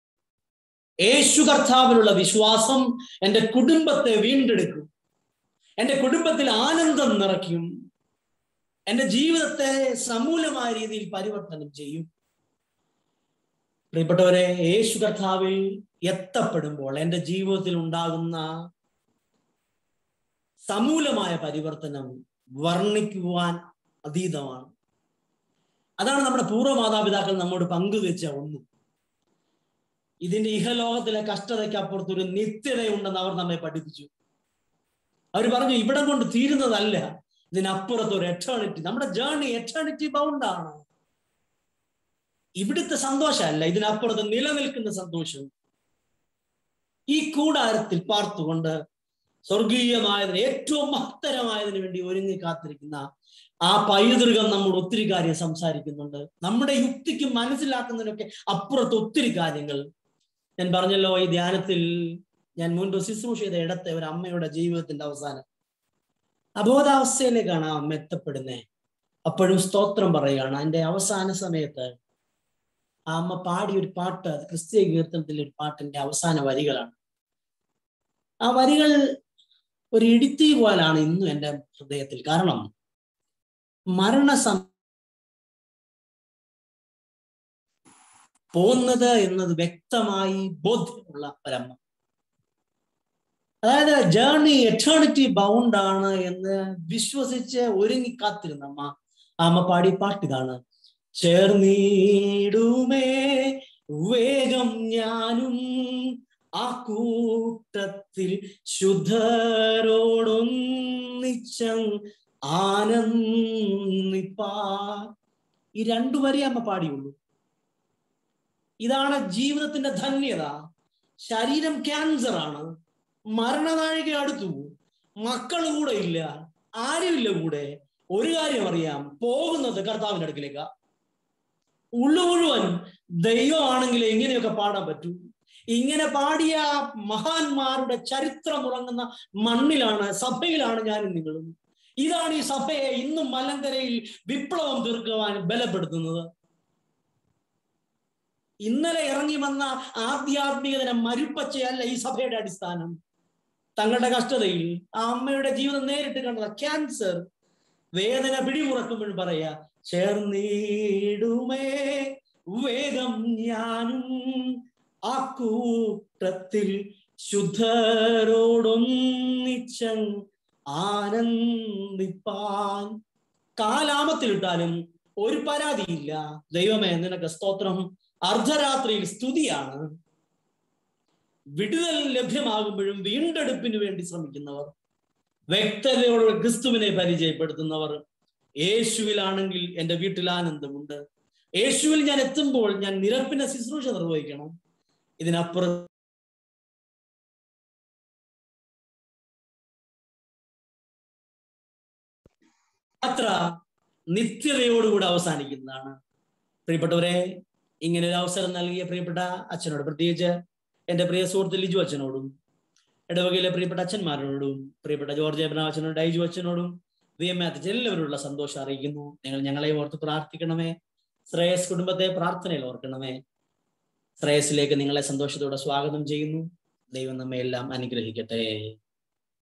യേശു കർത്താവിലുള്ള വിശ്വാസം എൻ്റെ കുടുംബത്തെ വീണ്ടെടുക്കും എൻ്റെ കുടുംബത്തിൽ ആനന്ദം നിറയ്ക്കും എൻ്റെ ജീവിതത്തെ സമൂലമായ രീതിയിൽ പരിവർത്തനം ചെയ്യും പ്രിയപ്പെട്ടവരെ യേശു കർത്താവിൽ എത്തപ്പെടുമ്പോൾ എൻ്റെ ജീവിതത്തിൽ ഉണ്ടാകുന്ന സമൂലമായ പരിവർത്തനം വർണ്ണിക്കുവാൻ അതീതമാണ് അതാണ് നമ്മുടെ പൂർവ്വ മാതാപിതാക്കൾ നമ്മോട് പങ്കുവെച്ച ഒന്ന് ഇതിന്റെ ഇഹലോകത്തിലെ കഷ്ടതയ്ക്ക് അപ്പുറത്ത് ഒരു നിത്യതയുണ്ടെന്ന് അവർ നമ്മെ പഠിപ്പിച്ചു അവർ പറഞ്ഞു ഇവിടം കൊണ്ട് തീരുന്നതല്ല ഇതിനപ്പുറത്ത് ഒരു എറ്റേണിറ്റി നമ്മുടെ ജേർണി എറ്റേണിറ്റി ബൗണ്ടാണ് ഇവിടുത്തെ സന്തോഷമല്ല ഇതിനപ്പുറത്ത് നിലനിൽക്കുന്ന സന്തോഷം ഈ കൂടാരത്തിൽ പാർത്തുകൊണ്ട് സ്വർഗീയമായതിന് ഏറ്റവും മഹത്തരമായതിനു വേണ്ടി ഒരുങ്ങി കാത്തിരിക്കുന്ന ആ പൈതൃകം നമ്മോട് ഒത്തിരി കാര്യം സംസാരിക്കുന്നുണ്ട് നമ്മുടെ യുക്തിക്ക് മനസ്സിലാക്കുന്നതിനൊക്കെ അപ്പുറത്ത് ഒത്തിരി കാര്യങ്ങൾ ഞാൻ പറഞ്ഞല്ലോ ഈ ധ്യാനത്തിൽ ഞാൻ മുൻപ് ശുശ്രൂഷ ചെയ്ത ഇടത്തെ ഒരു അമ്മയുടെ ജീവിതത്തിന്റെ അവസാനം അബോധാവസ്ഥയിലേക്കാണ് ആ അമ്മ എത്തപ്പെടുന്നത് അപ്പോഴും സ്തോത്രം പറയുകയാണ് അതിന്റെ അവസാന സമയത്ത് ആ അമ്മ പാടിയ ഒരു പാട്ട് അത് ക്രിസ്തീയ കീർത്തനത്തിലെ ഒരു പാട്ടിന്റെ അവസാന വരികളാണ് ആ വരികൾ ഒരു ഇടിത്തീ പോലാണ് ഇന്നും എൻ്റെ ഹൃദയത്തിൽ കാരണം മരണസം പോകുന്നത് എന്നത് വ്യക്തമായി ബോധ്യമുള്ള ഒരമ്മ അതായത് ജേർണി എറ്റേണിറ്റി ബൗണ്ട് ആണ് എന്ന് വിശ്വസിച്ച് ഒരുങ്ങി കാത്തിരുന്ന അമ്മ ആ അമ്മ പാടി പാട്ടിതാണ് ചേർന്നീടുമേ വേഗം ഞാനും ആ കൂട്ടത്തിൽ ശുദ്ധരോടൊന്നിച്ചം ആനന്ദിപ്പാ ഈ രണ്ടു വരെ അമ്മ പാടിയുള്ളൂ ഇതാണ് ജീവിതത്തിന്റെ ധന്യത ശരീരം ക്യാൻസർ ആണ് മരണനാഴിക അടുത്തു മക്കൾ കൂടെ ഇല്ല ആരുമില്ല കൂടെ ഒരു കാര്യം അറിയാം പോകുന്നത് കർത്താവിന്റെ അടുക്കിലേക്ക ഉള്ളു മുഴുവൻ ദൈവമാണെങ്കിൽ എങ്ങനെയൊക്കെ പാടാൻ പറ്റൂ ഇങ്ങനെ പാടിയ മഹാന്മാരുടെ ചരിത്രം ഉറങ്ങുന്ന മണ്ണിലാണ് സഭയിലാണ് ഞാനും നിങ്ങളും ഇതാണ് ഈ സഭയെ ഇന്നും മലങ്കരയിൽ വിപ്ലവം തീർക്കുവാൻ ബലപ്പെടുത്തുന്നത് ഇന്നലെ ഇറങ്ങി വന്ന ആധ്യാത്മികതന മരുപ്പച്ചയല്ല ഈ സഭയുടെ അടിസ്ഥാനം തങ്ങളുടെ കഷ്ടതയിൽ ആ അമ്മയുടെ ജീവിതം നേരിട്ട് കണ്ടത് ക്യാൻസർ വേദന പിടിമുറക്കുമ്പോൾ പറയാ ചേർന്നീടുമേ വേഗം ഞാനും ആ കൂട്ടത്തിൽ ശുദ്ധരോടൊന്നിച്ചൻ ആനന്ദിപ്പാൻ കാലാമത്തിലിട്ടാലും ഒരു പരാതിയില്ല ദൈവമേ നിനക്ക് സ്തോത്രം അർദ്ധരാത്രിയിൽ സ്തുതിയാണ് വിടുതൽ ലഭ്യമാകുമ്പോഴും വീണ്ടെടുപ്പിന് വേണ്ടി ശ്രമിക്കുന്നവർ വ്യക്തതയോടെ ക്രിസ്തുവിനെ പരിചയപ്പെടുത്തുന്നവർ യേശുവിലാണെങ്കിൽ എൻ്റെ വീട്ടിൽ ആനന്ദമുണ്ട് യേശുവിൽ ഞാൻ എത്തുമ്പോൾ ഞാൻ നിരപ്പിനെ ശുശ്രൂഷ നിർവഹിക്കണം ഇതിനപ്പുറം യാത്ര നിത്യതയോടുകൂടി അവസാനിക്കുന്നതാണ് പ്രിയപ്പെട്ടവരെ ഇങ്ങനെ ഒരു അവസരം നൽകിയ പ്രിയപ്പെട്ട അച്ഛനോട് പ്രത്യേകിച്ച് എൻ്റെ പ്രിയ സുഹൃത്ത് ലിജു അച്ഛനോടും ഇടവകയിലെ പ്രിയപ്പെട്ട അച്ഛന്മാരോടും പ്രിയപ്പെട്ട ജോർജ് എബ്രഹാം അച്ഛനോടും ഡൈജു അച്ഛനോടും വി എം അച്ഛൻ എല്ലാവരുള്ള സന്തോഷം അറിയിക്കുന്നു നിങ്ങൾ ഞങ്ങളെ ഓർത്ത് പ്രാർത്ഥിക്കണമേ ശ്രേയസ് കുടുംബത്തെ പ്രാർത്ഥനയിൽ ഓർക്കണമേ ശ്രേയസിലേക്ക് നിങ്ങളെ സന്തോഷത്തോടെ സ്വാഗതം ചെയ്യുന്നു ദൈവം നമ്മെ എല്ലാം അനുഗ്രഹിക്കട്ടെ